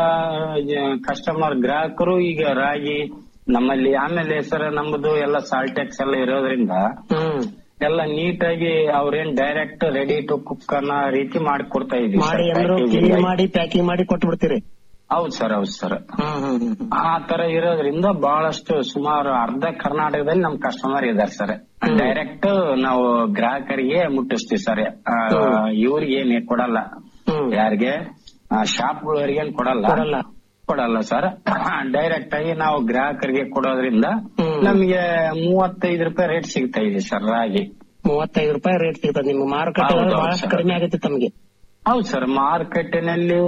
ಕಸ್ಟಮರ್ ಗ್ರಾಹಕರು ಈಗ ರಾಗಿ ನಮ್ಮಲ್ಲಿ ಆಮೇಲೆ ಸರ್ ನಮ್ಮದು ಎಲ್ಲ ಸಾಲ್ಟೆಕ್ಸ್ ಎಲ್ಲ ಇರೋದ್ರಿಂದ ಹ್ಮ್ ಎಲ್ಲ ನೀಟಾಗಿ ಅವ್ರೇನ್ ಡೈರೆಕ್ಟ್ ರೆಡಿ ಟು ಕುಕ್ ಅನ್ನೋ ರೀತಿ ಮಾಡಿಕೊಡ್ತಾ ಇದೀವಿ ಮಾಡಿ sir, ಅಂದ್ರು packaging ಕ್ಲೀನ್ ಆಗಿ. ಮಾಡಿ ಪ್ಯಾಕಿಂಗ್ ಮಾಡಿ ಕೊಟ್ಟು ಬಿಡ್ತೀರಿ ಹೌದ್ ಸರ್ ಹೌದ್ ಸರ್ ಹ್ಮ್ ಹ್ಮ್ ಹ್ಮ್ ಹ್ಮ್. ಆ ತರ ಇರೋದ್ರಿಂದ ಬಹಳಷ್ಟು ಸುಮಾರು ಅರ್ಧ ಕರ್ನಾಟಕದಲ್ಲಿ ನಮ್ ಕಸ್ಟಮರ್ ಇದಾರೆ ಸರ್ ಡೈರೆಕ್ಟ್ ನಾವು ಗ್ರಾಹಕರಿಗೆ ಮುಟ್ಟಿಸ್ತೀವಿ ಸರ್ ಇವ್ರಿಗೆ ಏನ್ ಕೊಡಲ್ಲ ಹ್ಮ್. ಯಾರಿಗೆ ಶಾಪ್ಗಳವರಿಗೆ ಕೊಡಲ್ಲ ಕೊಡಲ್ಲ. ಕೊಡಲ್ಲ ಸರ್ ಡೈರೆಕ್ಟ್ ಆಗಿ ನಾವು ಗ್ರಾಹಕರಿಗೆ ಕೊಡೋದ್ರಿಂದ ಹ್ಮ್. ನಮಗೆ ಮೂವತ್ತೈದು ರೂಪಾಯಿ ರೇಟ್ ಸಿಗ್ತಾ ಇದೆ ಸರ್ ರಾಗಿ ಮೂವತ್ತೈದು ರೂಪಾಯಿ ರೇಟ್ ಸಿಗ್ತದೆ ನಿಮ್ಗೆ ಮಾರುಕಟ್ಟೆ ಹೌದು, ಹೌದು, ಬಹಳಷ್ಟು ಸರ್. ಕಡಿಮೆ ಆಗುತ್ತೆ ತಮಗೆ ಹೌದು ಸರ್ ಮಾರ್ಕೆಟಿನಲ್ಲಿ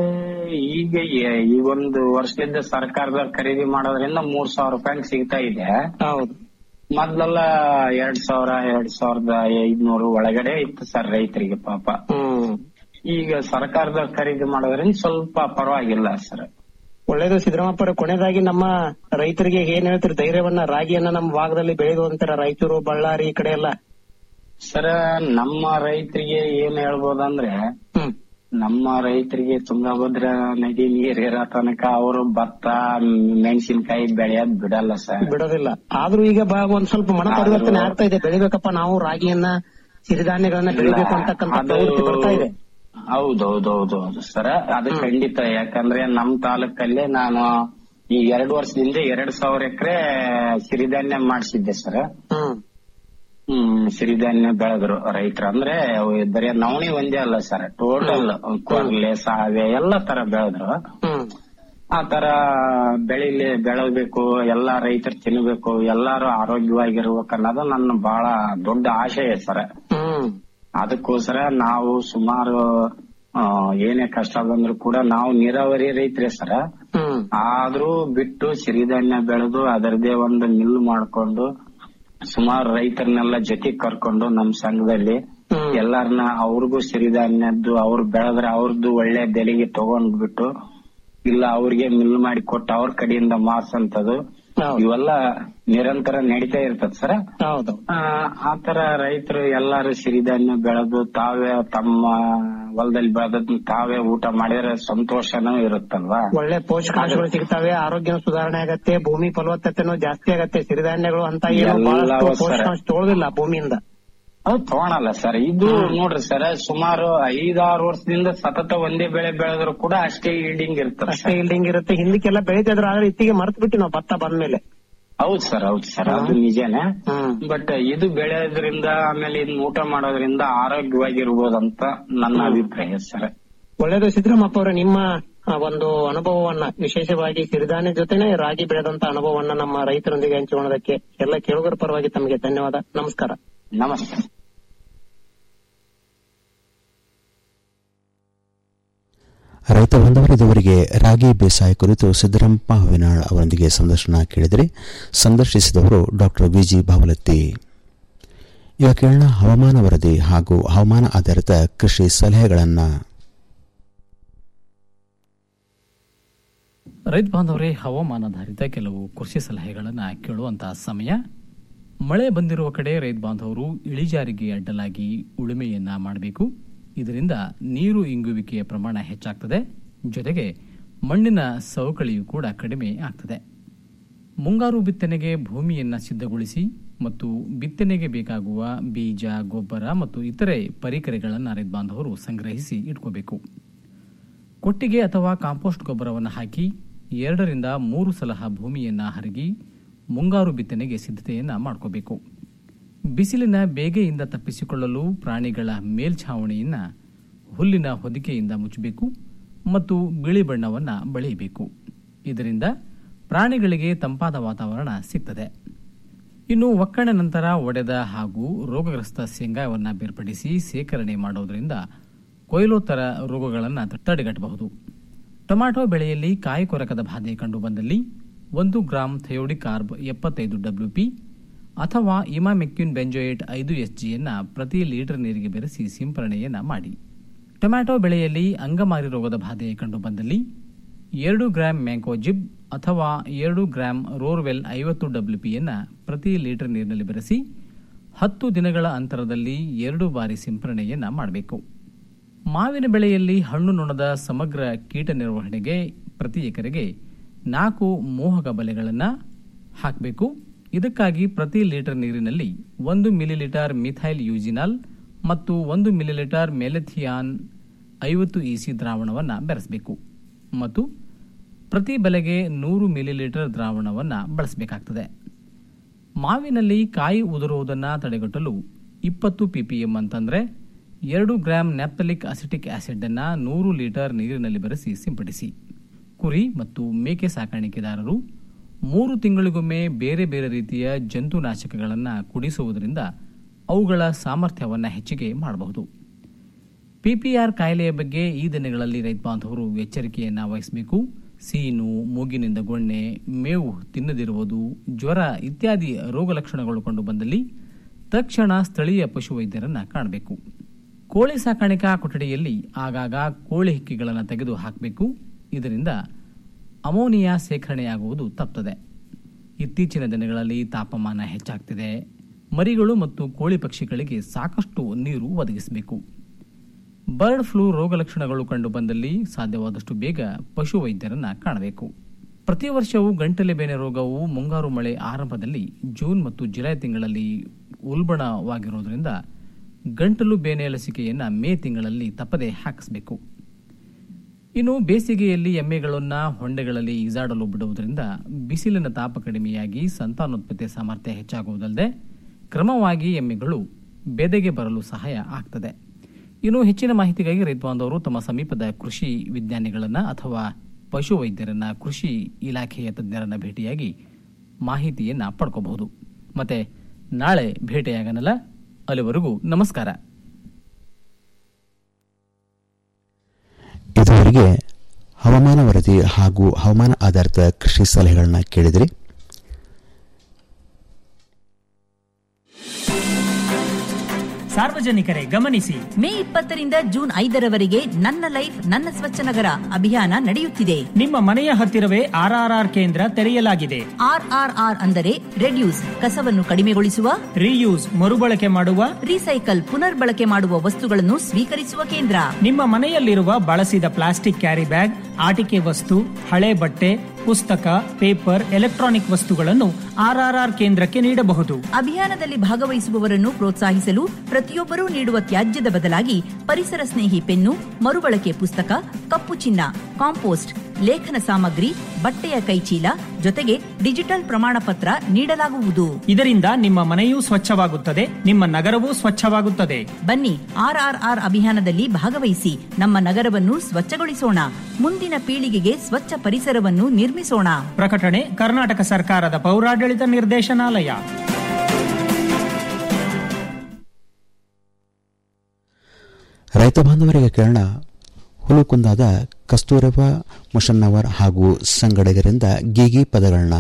ಈಗ ಈ- ಈ ಒಂದು ವರ್ಷದಿಂದ ಸರ್ಕಾರದವ್ರು ಖರೀದಿ ಮಾಡೋದ್ರಿಂದ ಮೂರ್ ಸಾವಿರ ರೂಪಾಯಿ ಸಿಗ್ತಾ ಇದೆ ಹೌದು ಮೊದ್ಲೆಲ್ಲ ಎರಡ್ ಸಾವಿರ ಎರಡ್ ಸಾವಿರದ ಐದ್ನೂರು ಒಳಗಡೆ ಇತ್ತು ಸರ್ ರೈತರಿಗೆ ಪಾಪ ಹ್ಮ್ ಈಗ ಸರ್ಕಾರದವ್ರು ಖರೀದಿ ಮಾಡೋದ್ರಿಂದ ಸ್ವಲ್ಪ ಪರವಾಗಿಲ್ಲ ಸರ್ ಒಳ್ಳೇದು ಸಿದ್ದರಾಮಪ್ಪರ ಕೊನೆಯದಾಗಿ ನಮ್ಮ ರೈತರಿಗೆ ಏನ್ ಹೇಳ್ತೀರಿ ಧೈರ್ಯವನ್ನ ರಾಗಿಯನ್ನ ನಮ್ಮ ಭಾಗದಲ್ಲಿ ಬೆಳೆದು ಅಂತಾರ ರಾಯಚೂರು ಬಳ್ಳಾರಿ ಈ ಕಡೆ ಎಲ್ಲ ಸರ್ ನಮ್ಮ ರೈತರಿಗೆ ಏನ್ ಹೇಳ್ಬೋದಂದ್ರೆ ಹ್ಮ್ ನಮ್ಮ ರೈತರಿಗೆ ತುಂಗಭದ್ರಾ ನದಿ ನೀರ್ ಇರೋ ತನಕ ಅವರು ಭತ್ತ ಮೆಣಸಿನಕಾಯಿ ಬೆಳೆಯೋದ್ ಬಿಡಲ್ಲ ಸರ್ ಬಿಡೋದಿಲ್ಲ ಆದ್ರೂ ಈಗ ಬಾ ಒಂದ್ ಸ್ವಲ್ಪ ಮನ ಆದ್ರೂ- ಪರಿವರ್ತನೆ ಆಗ್ತಾ ಇದೆ ಬೆಳಿಬೇಕಪ್ಪ ನಾವು ರಾಗಿಯನ್ನ ಸಿರಿಧಾನ್ಯಗಳನ್ನ ಬೆಳಿಬೇಕು ಅಂತಕ್ಕಂಥ ಅದು- ಪ್ರವೃತ್ತಿ ಬರ್ತಾ ಇದೆ ಹೌದೌದೌದು ಸರ್ ಅದು ಖಂಡಿತ ಯಾಕಂದ್ರೆ ನಮ್ ತಾಲೂಕಲ್ಲಿ ನಾನು ಈ ಎರಡು ವರ್ಷದಿಂದ ಎರಡ್ ಸಾವಿರ ಎಕರೆ ಸಿರಿಧಾನ್ಯ ಮಾಡಿಸಿದ್ದೆ ಸರ್ ಹ್ಮ್ ಹ್ಮ್ ಸಿರಿಧಾನ್ಯ ಬೆಳೆದ್ರು ರೈತರು ಅಂದ್ರೆ ಅವು ಬರೀ ನವಣಿ ಒಂದೇ ಅಲ್ಲ ಸರ್ ಟೋಟಲ್ ಕೊರ್ಲೆ ಸಾವೆ ಎಲ್ಲಾ ತರ ಬೆಳೆದ್ರು ಹ್ಮ್ ಆ ತರ ಬೆಳಿಲಿ ಬೆಳಬೇಕು ಎಲ್ಲಾ ರೈತರು ತಿನ್ಬೇಕು ಎಲ್ಲಾರು ಆರೋಗ್ಯವಾಗಿರ್ಬೇಕು ಅನ್ನೋದು ನನ್ನ ಬಹಳ ದೊಡ್ಡ ಆಶಯ ಸರ್ ಹ್ಮ್ ಅದಕ್ಕೋಸ್ಕರ ನಾವು ಸುಮಾರು ಆ, ಏನೇ ಕಷ್ಟ ಬಂದ್ರು ಕೂಡ ನಾವು ನೀರಾವರಿ ರೈತರೇ ಸರ ಹ್ಮ್ ಆದ್ರೂ ಬಿಟ್ಟು ಸಿರಿಧಾನ್ಯ ಬೆಳೆದು ಅದರದೇ ಒಂದು ಮಿಲ್ ಮಾಡ್ಕೊಂಡು ಸುಮಾರು ರೈತರನ್ನೆಲ್ಲ ಜೊತೆಗ್ ಕರ್ಕೊಂಡು ನಮ್ ಸಂಘದಲ್ಲಿ ಹ್ಮ್. ಎಲ್ಲಾರನ್ನ ಅವ್ರಿಗೂ ಸಿರಿಧಾನ್ಯದ್ದು ಅವ್ರು ಬೆಳೆದ್ರೆ ಅವ್ರದ್ದು ಒಳ್ಳೆ ಬೆಲೆಗೆ ತಗೊಂಡ್ಬಿಟ್ಟು ಇಲ್ಲ ಅವ್ರಿಗೆ ಮಿಲ್ ಮಾಡಿ ಕೊಟ್ಟು ಅವ್ರ ಕಡೆಯಿಂದ ಮಾರ್ಸಂತದ್ದು ಹೌದು. ಇವೆಲ್ಲ ನಿರಂತರ ನಡೀತಾ ಇರ್ತದ ಸರ್ ಹೌದು ಆ ಆತರ ರೈತರು ಎಲ್ಲಾರು ಸಿರಿಧಾನ್ಯ ಬೆಳೆದು ತಾವೇ ತಮ್ಮ ಹೊಲದಲ್ಲಿ ಬೆಳೆದ ತಾವೇ ಊಟ ಮಾಡಿದ್ರೆ ಸಂತೋಷನೂ ಇರುತ್ತಲ್ವಾ ಒಳ್ಳೆ ಪೋಷಕಾಂಶಗಳು ಸಿಗ್ತವೆ ಆರೋಗ್ಯ ಸುಧಾರಣೆ ಆಗತ್ತೆ ಭೂಮಿ ಫಲವತ್ತತೆನೂ ಜಾಸ್ತಿ ಆಗತ್ತೆ ಸಿರಿಧಾನ್ಯಗಳು ಅಂತ ಏನು ಎಲ್ಲ ಬಹಳಷ್ಟು ಅವಸರ. ಪೋಷಕಾಂಶ ತೊಗೊಳೋದಿಲ್ಲ ಭೂಮಿಯಿಂದ ಅದು ತಗೊಳಲ್ಲ ಸರ್ ಇದು ನೋಡ್ರಿ ಸರ್ ಸುಮಾರು ಐದಾರು ವರ್ಷದಿಂದ ಸತತ ಒಂದೇ ಬೆಳೆ ಬೆಳೆದ್ರು ಕೂಡ ಅಷ್ಟೇ ಈಲ್ಡಿಂಗ್ ಇರ್ತದೆ ಅಷ್ಟೇ ಇಲ್ಡಿಂಗ್ ಇರುತ್ತೆ ಹಿಂದಕ್ಕೆಲ್ಲ ಬೆಳೀತಿದ್ರು ಆದ್ರೆ ಇತ್ತಿಗೆ ಮರ್ತು ಬಿಟ್ಟು ನಾವು ಭತ್ತ ಬಂದ್ಮೇಲೆ ಹೌದು ಸರ್ ಹೌದು ಸರ್ ಅದು ನಿಜಾನೇ ಹ್ಮ್ ಬಟ್ ಇದು ಬೆಳೆಯೋದ್ರಿಂದ ಆಮೇಲೆ ಇದನ್ನ ಊಟ ಮಾಡೋದ್ರಿಂದ ಆರೋಗ್ಯವಾಗಿರ್ಬೋದಂತ ನನ್ನ ಅಭಿಪ್ರಾಯ ಸರ್ ಒಳ್ಳೇದು ಸಿದ್ದರಾಮಪ್ಪ ಅವರೇ ನಿಮ್ಮ ಆ, ಒಂದು ಅನುಭವವನ್ನ ವಿಶೇಷವಾಗಿ ಸಿರಿಧಾನ್ಯ ಜೊತೆನೆ ರಾಗಿ ಬೆಳೆದಂತ ಅನುಭವವನ್ನ ನಮ್ಮ ರೈತರೊಂದಿಗೆ ಹಂಚಿಕೊಳ್ಳೋದಕ್ಕೆ ಎಲ್ಲ ಕೇಳುಗರ ಪರವಾಗಿ ತಮಗೆ ಧನ್ಯವಾದ ನಮಸ್ಕಾರ ನಮಸ್ತೆ ರೈತ ಬಂದವರು ಇದುವರೆಗೆ ರಾಗಿ ಬೇಸಾಯ ಕುರಿತು ಸಿದ್ದರಾಮಪ್ಪ ಹವಿನಾಳ್ ಅವರೊಂದಿಗೆ ಸಂದರ್ಶನ ಕೇಳಿದರೆ ಸಂದರ್ಶಿಸಿದವರು ಡಾಕ್ಟರ್ ವಿಜಿ ಭಾವಲತ್ತಿ ಇವಾಗ ಕೇಳೋಣ ಹವಾಮಾನ ವರದಿ ಹಾಗೂ ಹವಾಮಾನ ಆಧಾರಿತ ಕೃಷಿ ಸಲಹೆಗಳನ್ನು ರೈತ ಬಾಂಧವರೇ ಹವಾಮಾನಾಧಾರಿತ ಕೆಲವು ಕೃಷಿ ಸಲಹೆಗಳನ್ನು ಕೇಳುವಂತಹ ಸಮಯ ಮಳೆ ಬಂದಿರುವ ಕಡೆ ರೈತ ಬಾಂಧವರು ಇಳಿಜಾರಿಗೆ ಅಡ್ಡಲಾಗಿ ಉಳುಮೆಯನ್ನ ಮಾಡಬೇಕು ಇದರಿಂದ ನೀರು ಇಂಗುವಿಕೆಯ ಪ್ರಮಾಣ ಹೆಚ್ಚಾಗ್ತದೆ ಜೊತೆಗೆ ಮಣ್ಣಿನ ಸವಕಳಿಯು ಕೂಡ ಕಡಿಮೆ ಆಗ್ತದೆ ಮುಂಗಾರು ಬಿತ್ತನೆಗೆ ಭೂಮಿಯನ್ನು ಸಿದ್ಧಗೊಳಿಸಿ ಮತ್ತು ಬಿತ್ತನೆಗೆ ಬೇಕಾಗುವ ಬೀಜ ಗೊಬ್ಬರ ಮತ್ತು ಇತರೆ ಪರಿಕರಗಳನ್ನು ರೈತ ಬಾಂಧವರು ಸಂಗ್ರಹಿಸಿ ಇಟ್ಕೋಬೇಕು ಕೊಟ್ಟಿಗೆ ಅಥವಾ ಕಾಂಪೋಸ್ಟ್ ಗೊಬ್ಬರವನ್ನು ಹಾಕಿ ಎರಡರಿಂದ ಮೂರು ಸಲ ಭೂಮಿಯನ್ನು ಹರಗಿ ಮುಂಗಾರು ಬಿತ್ತನೆಗೆ ಸಿದ್ಧತೆಯನ್ನು ಮಾಡ್ಕೋಬೇಕು ಬಿಸಿಲಿನ ಬೇಗೆಯಿಂದ ತಪ್ಪಿಸಿಕೊಳ್ಳಲು ಪ್ರಾಣಿಗಳ ಮೇಲ್ಛಾವಣಿಯನ್ನು ಹುಲ್ಲಿನ ಹೊದಿಕೆಯಿಂದ ಮುಚ್ಚಬೇಕು ಮತ್ತು ಬಿಳಿ ಬಣ್ಣವನ್ನು ಬಳಿಯಬೇಕು ಇದರಿಂದ ಪ್ರಾಣಿಗಳಿಗೆ ತಂಪಾದ ವಾತಾವರಣ ಸಿಗ್ತದೆ ಇನ್ನು ಒಕ್ಕಣೆ ನಂತರ ಒಡೆದ ಹಾಗೂ ರೋಗಗ್ರಸ್ತ ಶೇಂಗಾವನ್ನು ಬೇರ್ಪಡಿಸಿ ಸೇಕರಣೆ ಮಾಡೋದರಿಂದ ಕೊಯ್ಲೋತ್ತರ ರೋಗಗಳನ್ನು ತಡೆಗಟ್ಟಬಹುದು ಟೊಮ್ಯಾಟೊ ಬೆಳೆಯಲ್ಲಿ ಕಾಯಿ ಕೊರಕದ ಬಾಧೆ ಕಂಡುಬಂದಲ್ಲಿ ಒಂದು ಗ್ರಾಂ ಥಯೋಡಿಕಾರ್ಬ್ ಎಪ್ಪತ್ತೈದು ಡಬ್ಲ್ಯೂಪಿ ಅಥವಾ ಇಮಾಮೆಕ್ಯೂನ್ ಬೆಂಜೋಯೇಟ್ ಐದು ಎಸ್ಜಿಯನ್ನು ಪ್ರತಿ ಲೀಟರ್ ನೀರಿಗೆ ಬೆರೆಸಿ ಸಿಂಪರಣೆಯನ್ನು ಮಾಡಿ ಟೊಮ್ಯಾಟೊ ಬೆಳೆಯಲ್ಲಿ ಅಂಗಮಾರಿ ರೋಗದ ಬಾಧೆ ಕಂಡುಬಂದಲ್ಲಿ ಎರಡು ಗ್ರಾಂ ಮ್ಯಾಂಕೋಜಿಬ್ ಅಥವಾ ಎರಡು ಗ್ರಾಂ ರೋರ್ವೆಲ್ ಐವತ್ತು ಡಬ್ಲ್ಯೂಪಿಯನ್ನು ಪ್ರತಿ ಲೀಟರ್ ನೀರಿನಲ್ಲಿ ಬೆರೆಸಿ ಹತ್ತು ದಿನಗಳ ಅಂತರದಲ್ಲಿ ಎರಡು ಬಾರಿ ಸಿಂಪರಣೆಯನ್ನು ಮಾಡಬೇಕು ಮಾವಿನ ಬೆಳೆಯಲ್ಲಿ ಹಣ್ಣು ನೊಣದ ಸಮಗ್ರ ಕೀಟ ನಿರ್ವಹಣೆಗೆ ಪ್ರತಿ ಎಕರೆಗೆ ನಾಲ್ಕು ಮೋಹಕ ಬಲೆಗಳನ್ನು ಹಾಕಬೇಕು ಇದಕ್ಕಾಗಿ ಪ್ರತಿ ಲೀಟರ್ ನೀರಿನಲ್ಲಿ ಒಂದು ಮಿಲಿಲೀಟರ್ ಮಿಥೈಲ್ ಯೂಜಿನಾಲ್ ಮತ್ತು ಒಂದು ಮಿಲಿಲೀಟರ್ ಮೆಲೆಥಿಯಾನ್ ಐವತ್ತು ಇಸಿ ದ್ರಾವಣವನ್ನು ಬೆರೆಸಬೇಕು ಮತ್ತು ಪ್ರತಿ ಬೆಲೆಗೆ ನೂರು ಮಿಲಿಲೀಟರ್ ದ್ರಾವಣವನ್ನು ಬಳಸಬೇಕಾಗ್ತದೆ ಮಾವಿನಲ್ಲಿ ಕಾಯಿ ಉದುರುವುದನ್ನು ತಡೆಗಟ್ಟಲು ಇಪ್ಪತ್ತು ಪಿಪಿಎಂ ಅಂತಂದರೆ ಎರಡು ಗ್ರಾಂ ನ್ಯಾಪ್ತಲಿಕ್ ಅಸಿಟಿಕ್ ಆಸಿಡ್ ಅನ್ನು ನೂರು ಲೀಟರ್ ನೀರಿನಲ್ಲಿ ಬೆರೆಸಿ ಸಿಂಪಡಿಸಿ ಕುರಿ ಮತ್ತು ಮೇಕೆ ಸಾಕಾಣಿಕೆದಾರರು ಮೂರು ತಿಂಗಳಿಗೊಮ್ಮೆ ಬೇರೆ ಬೇರೆ ರೀತಿಯ ಜಂತುನಾಶಕಗಳನ್ನು ಕುಡಿಸುವುದರಿಂದ ಅವುಗಳ ಸಾಮರ್ಥ್ಯವನ್ನು ಹೆಚ್ಚಿಗೆ ಮಾಡಬಹುದು ಪಿಪಿಆರ್ ಕಾಯಿಲೆಯ ಬಗ್ಗೆ ಈ ದಿನಗಳಲ್ಲಿ ರೈತ ಬಾಂಧವರು ಎಚ್ಚರಿಕೆಯನ್ನು ವಹಿಸಬೇಕು ಸೀನು ಮೂಗಿನಿಂದ ಗೊಣ್ಣೆ ಮೇವು ತಿನ್ನದಿರುವುದು ಜ್ವರ ಇತ್ಯಾದಿ ರೋಗ ಲಕ್ಷಣಗಳು ಕಂಡು ಬಂದಲ್ಲಿ ತಕ್ಷಣ ಸ್ಥಳೀಯ ಪಶುವೈದ್ಯರನ್ನ ಕಾಣಬೇಕು ಕೋಳಿ ಸಾಕಾಣಿಕಾ ಕೊಠಡಿಯಲ್ಲಿ ಆಗಾಗ ಕೋಳಿ ಹಿಕ್ಕಿಗಳನ್ನು ತೆಗೆದು ಹಾಕಬೇಕು ಇದರಿಂದ ಅಮೋನಿಯಾ ಸೇಖರಣೆಯಾಗುವುದು ತಪ್ಪುತ್ತದೆ ಇತ್ತೀಚಿನ ದಿನಗಳಲ್ಲಿ ತಾಪಮಾನ ಹೆಚ್ಚಾಗ್ತಿದೆ ಮರಿಗಳು ಮತ್ತು ಕೋಳಿ ಪಕ್ಷಿಗಳಿಗೆ ಸಾಕಷ್ಟು ನೀರು ಒದಗಿಸಬೇಕು ಬರ್ಡ್ ಫ್ಲೂ ರೋಗ ಲಕ್ಷಣಗಳು ಕಂಡು ಬಂದಲ್ಲಿ ಸಾಧ್ಯವಾದಷ್ಟು ಬೇಗ ಪಶುವೈದ್ಯರನ್ನ ಕಾಣಬೇಕು ಪ್ರತಿ ವರ್ಷವೂ ಗಂಟಲೆ ಬೇನೆ ರೋಗವು ಮುಂಗಾರು ಮಳೆ ಆರಂಭದಲ್ಲಿ ಜೂನ್ ಮತ್ತು ಜುಲೈ ತಿಂಗಳಲ್ಲಿ ಉಲ್ಬಣವಾಗಿರುವುದರಿಂದ ಗಂಟಲು ಬೇನೆ ಲಸಿಕೆಯನ್ನು ಮೇ ತಿಂಗಳಲ್ಲಿ ತಪ್ಪದೆ ಹಾಕಿಸಬೇಕು ಇನ್ನು ಬೇಸಿಗೆಯಲ್ಲಿ ಎಮ್ಮೆಗಳನ್ನ ಹೊಂಡೆಗಳಲ್ಲಿ ಈಜಾಡಲು ಬಿಡುವುದರಿಂದ ಬಿಸಿಲಿನ ತಾಪ ಕಡಿಮೆಯಾಗಿ ಸಂತಾನೋತ್ಪತ್ತಿ ಸಾಮರ್ಥ್ಯ ಹೆಚ್ಚಾಗುವುದಲ್ಲದೆ ಕ್ರಮವಾಗಿ ಎಮ್ಮೆಗಳು ಬೆದೆಗೆ ಬರಲು ಸಹಾಯ ಆಗ್ತದೆ ಇನ್ನು ಹೆಚ್ಚಿನ ಮಾಹಿತಿಗಾಗಿ ರೈತ ಬಾಂಧವರು ತಮ್ಮ ಸಮೀಪದ ಕೃಷಿ ವಿಜ್ಞಾನಿಗಳನ್ನ ಅಥವಾ ಪಶು ವೈದ್ಯರನ್ನ ಕೃಷಿ ಇಲಾಖೆಯ ತಜ್ಞರನ್ನ ಭೇಟಿಯಾಗಿ ಮಾಹಿತಿಯನ್ನ ಪಡ್ಕೋಬಹುದು ಮತ್ತೆ ನಾಳೆ ಭೇಟಿಯಾಗನಲ್ಲ ಅಲ್ಲಿವರೆಗೂ ನಮಸ್ಕಾರ ಇದುವರೆಗೆ ಹವಾಮಾನ ವರದಿ ಹಾಗೂ ಹವಾಮಾನ ಆಧಾರಿತ ಕೃಷಿ ಸಲಹೆಗಳನ್ನ ಕೇಳಿದ್ರಿ ಸಾರ್ವಜನಿಕರೇ ಗಮನಿಸಿ ಮೇ ಇಪ್ಪತ್ತರಿಂದ ಜೂನ್ ಐದರವರೆಗೆ ನನ್ನ ಲೈಫ್ ನನ್ನ ಸ್ವಚ್ಛ ನಗರ ಅಭಿಯಾನ ನಡೆಯುತ್ತಿದೆ ನಿಮ್ಮ ಮನೆಯ ಹತ್ತಿರವೇ ಆರ್ಆರ್ಆರ್ ಕೇಂದ್ರ ತೆರೆಯಲಾಗಿದೆ ಆರ್ಆರ್ಆರ್ ಅಂದರೆ ರೆಡ್ಯೂಸ್ ಕಸವನ್ನು ಕಡಿಮೆಗೊಳಿಸುವ ರೀಯೂಸ್ ಮರುಬಳಕೆ ಮಾಡುವ ರೀಸೈಕಲ್ ಪುನರ್ಬಳಕೆ ಮಾಡುವ ವಸ್ತುಗಳನ್ನು ಸ್ವೀಕರಿಸುವ ಕೇಂದ್ರ ನಿಮ್ಮ ಮನೆಯಲ್ಲಿರುವ ಬಳಸಿದ ಪ್ಲಾಸ್ಟಿಕ್ ಕ್ಯಾರಿ ಬ್ಯಾಗ್ ಆಟಿಕೆ ವಸ್ತು ಹಳೆ ಬಟ್ಟೆ ಪುಸ್ತಕ ಪೇಪರ್ ಎಲೆಕ್ಟ್ರಾನಿಕ್ ವಸ್ತುಗಳನ್ನು ಆರ್ಆರ್ಆರ್ ಕೇಂದ್ರಕ್ಕೆ ನೀಡಬಹುದು ಅಭಿಯಾನದಲ್ಲಿ ಭಾಗವಹಿಸುವವರನ್ನು ಪ್ರೋತ್ಸಾಹಿಸಲು ಪ್ರತಿಯೊಬ್ಬರೂ ನೀಡುವ ತ್ಯಾಜ್ಯದ ಬದಲಾಗಿ ಪರಿಸರ ಸ್ನೇಹಿ ಪೆನ್ನು ಮರುಬಳಕೆ ಪುಸ್ತಕ ಕಪ್ಪು ಚಿನ್ನ ಕಾಂಪೋಸ್ಟ್ ಲೇಖನ ಸಾಮಗ್ರಿ ಬಟ್ಟೆಯ ಕೈಚೀಲ ಜೊತೆಗೆ ಡಿಜಿಟಲ್ ಪ್ರಮಾಣ ಪತ್ರ ನೀಡಲಾಗುವುದು ಇದರಿಂದ ನಿಮ್ಮ ಮನೆಯೂ ಸ್ವಚ್ಛವಾಗುತ್ತದೆ ನಿಮ್ಮ ನಗರವೂ ಸ್ವಚ್ಛವಾಗುತ್ತದೆ ಬನ್ನಿ ಆರ್ಆರ್ಆರ್ ಅಭಿಯಾನದಲ್ಲಿ ಭಾಗವಹಿಸಿ ನಮ್ಮ ನಗರವನ್ನು ಸ್ವಚ್ಛಗೊಳಿಸೋಣ ಮುಂದಿನ ಪೀಳಿಗೆಗೆ ಸ್ವಚ್ಛ ಪರಿಸರವನ್ನು ನಿರ್ಮಿಸೋಣ ಪ್ರಕಟಣೆ ಕರ್ನಾಟಕ ಸರ್ಕಾರದ ಪೌರಾಡಳಿತ ನಿರ್ದೇಶನಾಲಯ ರೈತ ಬಾಂಧವರಿಗೆ ಕೇಳೋಣ ಹುಲುಕುಂದಾದ ಕಸ್ತೂರಬಾ ಮುಷನ್ನವರ್ ಹಾಗೂ ಸಂಗಡಿಗರಿಂದ ಗೀಗಿ ಪದಗಳನ್ನ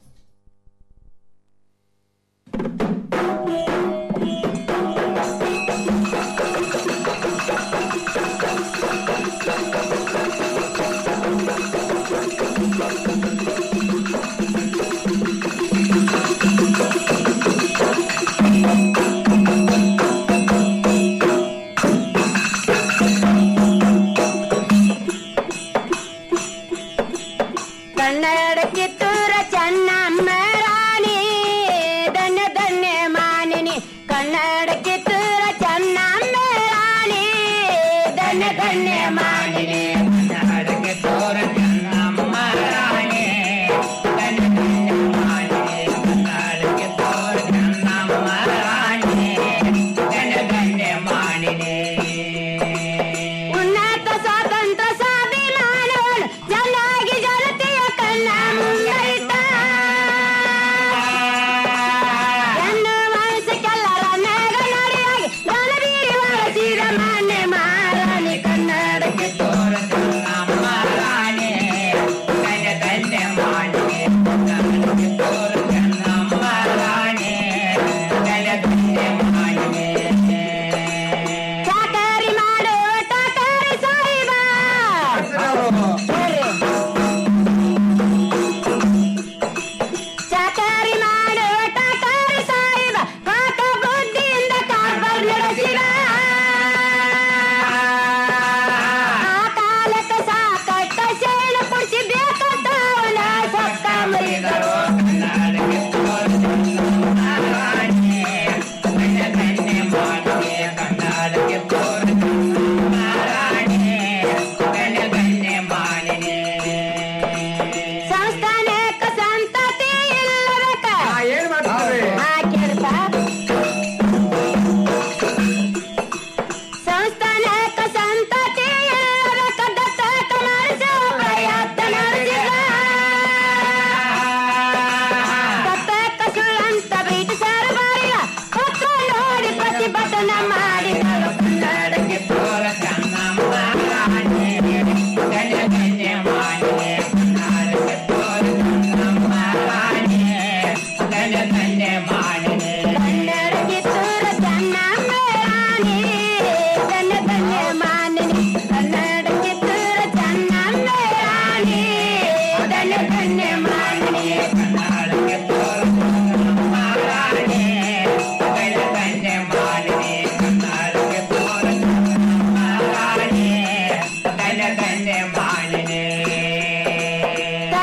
ಕನ್ನಡ ಕಿತ್ತೂರ ಚೆನ್ನಮ್ಮ ರಾಣಿ ಧನ್ಯ ಧನ್ಯ ಮಾನಿನಿ ಕನ್ನಡ ಕಿತ್ತೂರ ಚೆನ್ನಮ್ಮ ರಾಣಿ ಧನ್ಯ ಧನ್ಯ ಮಾನಿನಿ ಕನ್ನಡ ಕಿತ್ತೂರ ಚೆನ್ನಮ್ಮ ರಾಣಿ ಧನ್ಯ ಧನ್ಯ ಮಾನಿನಿ ಕನ್ನಡ ಕಿತ್ತೂರ ಚೆನ್ನಮ್ಮ ರಾಣಿ ಧನ್ಯ ಧನ್ಯ ಮಾನಿನಿ ಉನ್ನತ ಸ್ವಾತಂತ್ರ್ಯ ಸ್ವಾಭಿಮಾನವನ್ನು ಚೆನ್ನಾಗಿ ಜನತೆಯ ಕಣ್ಣ ಮುಂದೆ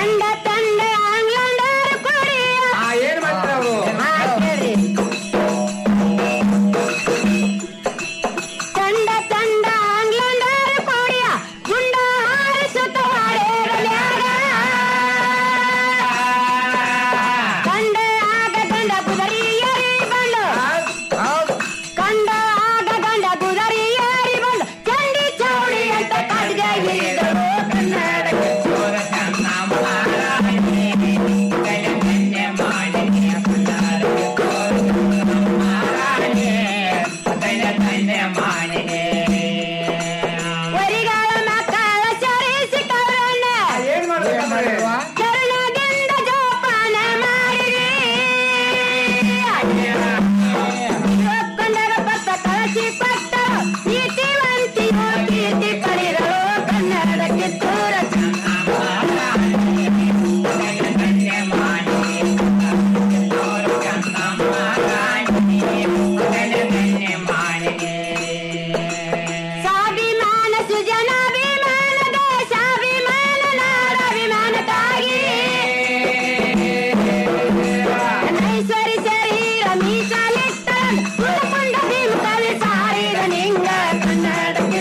ತಂಡ ತಂಡ ಆಂಗ್ಲಂಡರ ಕೊಡಿಯ ಏನ್ ಮಾಡ್ತಾರೆ ಅವರು ಹಾ, ಕೇಳ್ರಿ. ತಂಡ ತಂಡ ಆಂಗ್ಲಂಡರ ಕೊಡಿಯ ಗುಂಡ ಹಾರಿಸುತ್ತ ಹಾಡೇರಲ್ಯಾಗ. ಕಂಡ ಆಗ ಗಂಡ ಕುದರಿ ಏರಿ ಬಂದು ಕಂಡ ಆಗ ಗಂಡ ಕುದರಿ ಏರಿ ಬಂದು ಚಂಡಿ ಚೌಡಿ ಅಂತ ಕಾಡ್ಗೆ ಇಳಿದರು ಕನ್ನಡಕ್ಕೆ ವರಿಗಳ ಮಕ್ಕಳ ಚರಿಸಿಕವರನ್ನ ಏನ್ ಮಾಡ್ತಾರೆ ಚರಣದಿಂದ ಜೋಪಾನ ಮಾಡಿರಿ ಒಪ್ಪಂದದ ಪತ್ರ ಕಳಿಸಿ ಕೊಟ್ಟ ನೀತಿವಂತಿಯು ಕೀರ್ತಿ ಪಡೆದರು ಕನ್ನಡಕ್ಕೆ ದೂರ ಸ್ವಾಭಿಮಾನ ಸುಜನಾಭಿಮಾನ ದೇಶಾಭಿಮಾನ ನಾಡಾಭಿಮಾನಕ್ಕಾಗಿ ನೈಶ್ವರಿ ಶರೀರ ಮೀಸಲಿಟ್ಟ ಉಳ್ಕೊಂಡ ಭೀಮ ಕವಿ ಸಾರಿದ ನಿಂಗ ಕನ್ನಡಕ್ಕೆ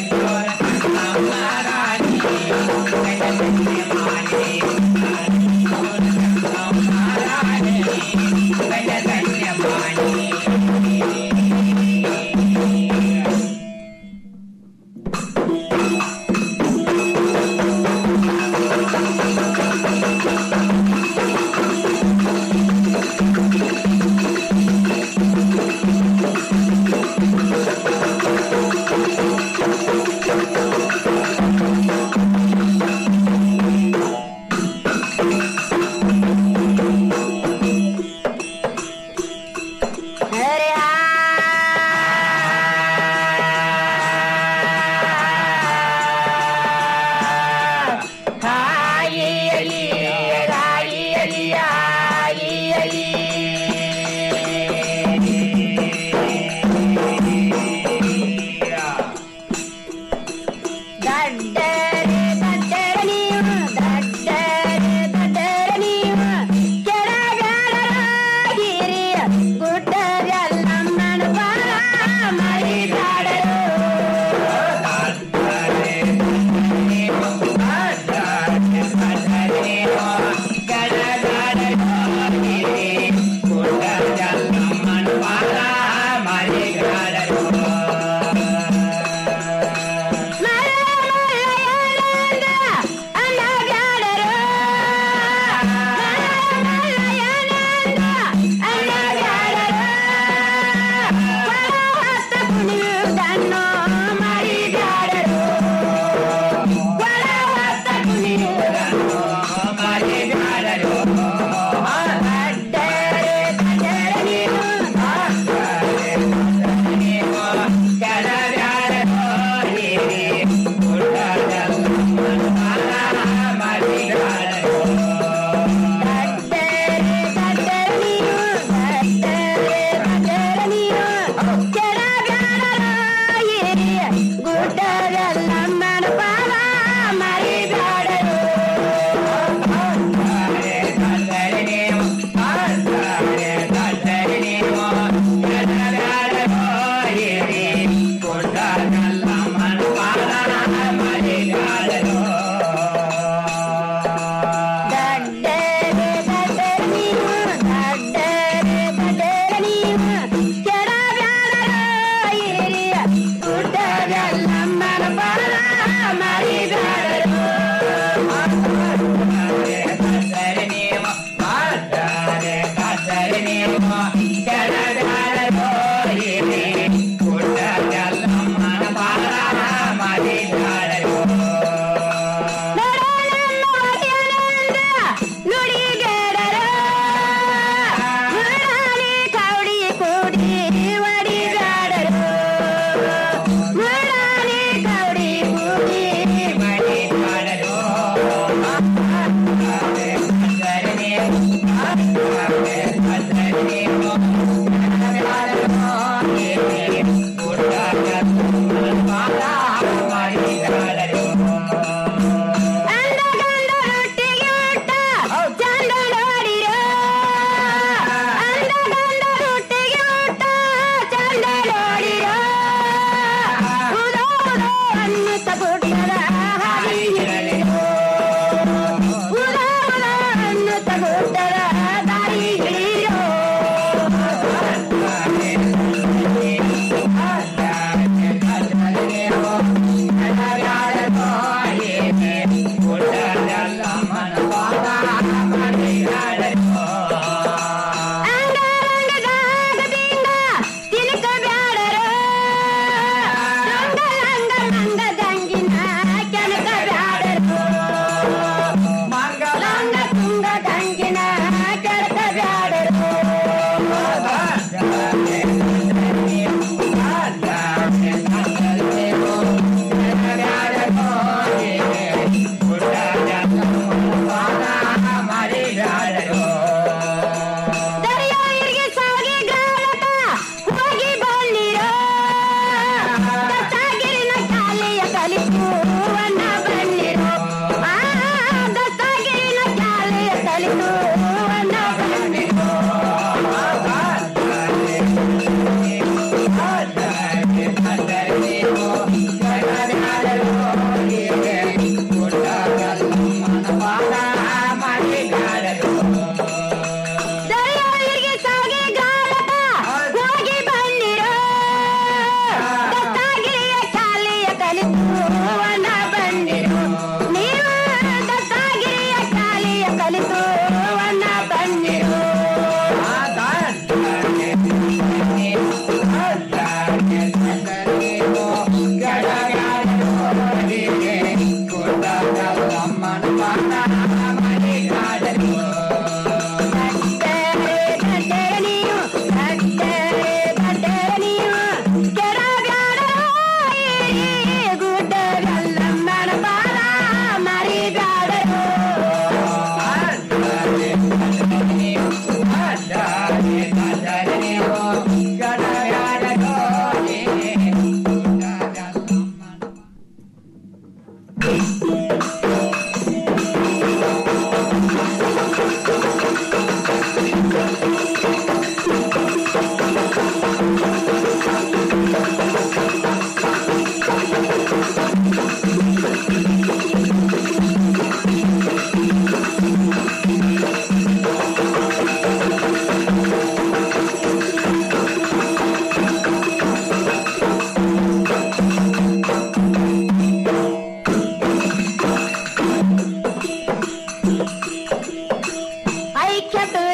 ಐಕ್ಯತೆ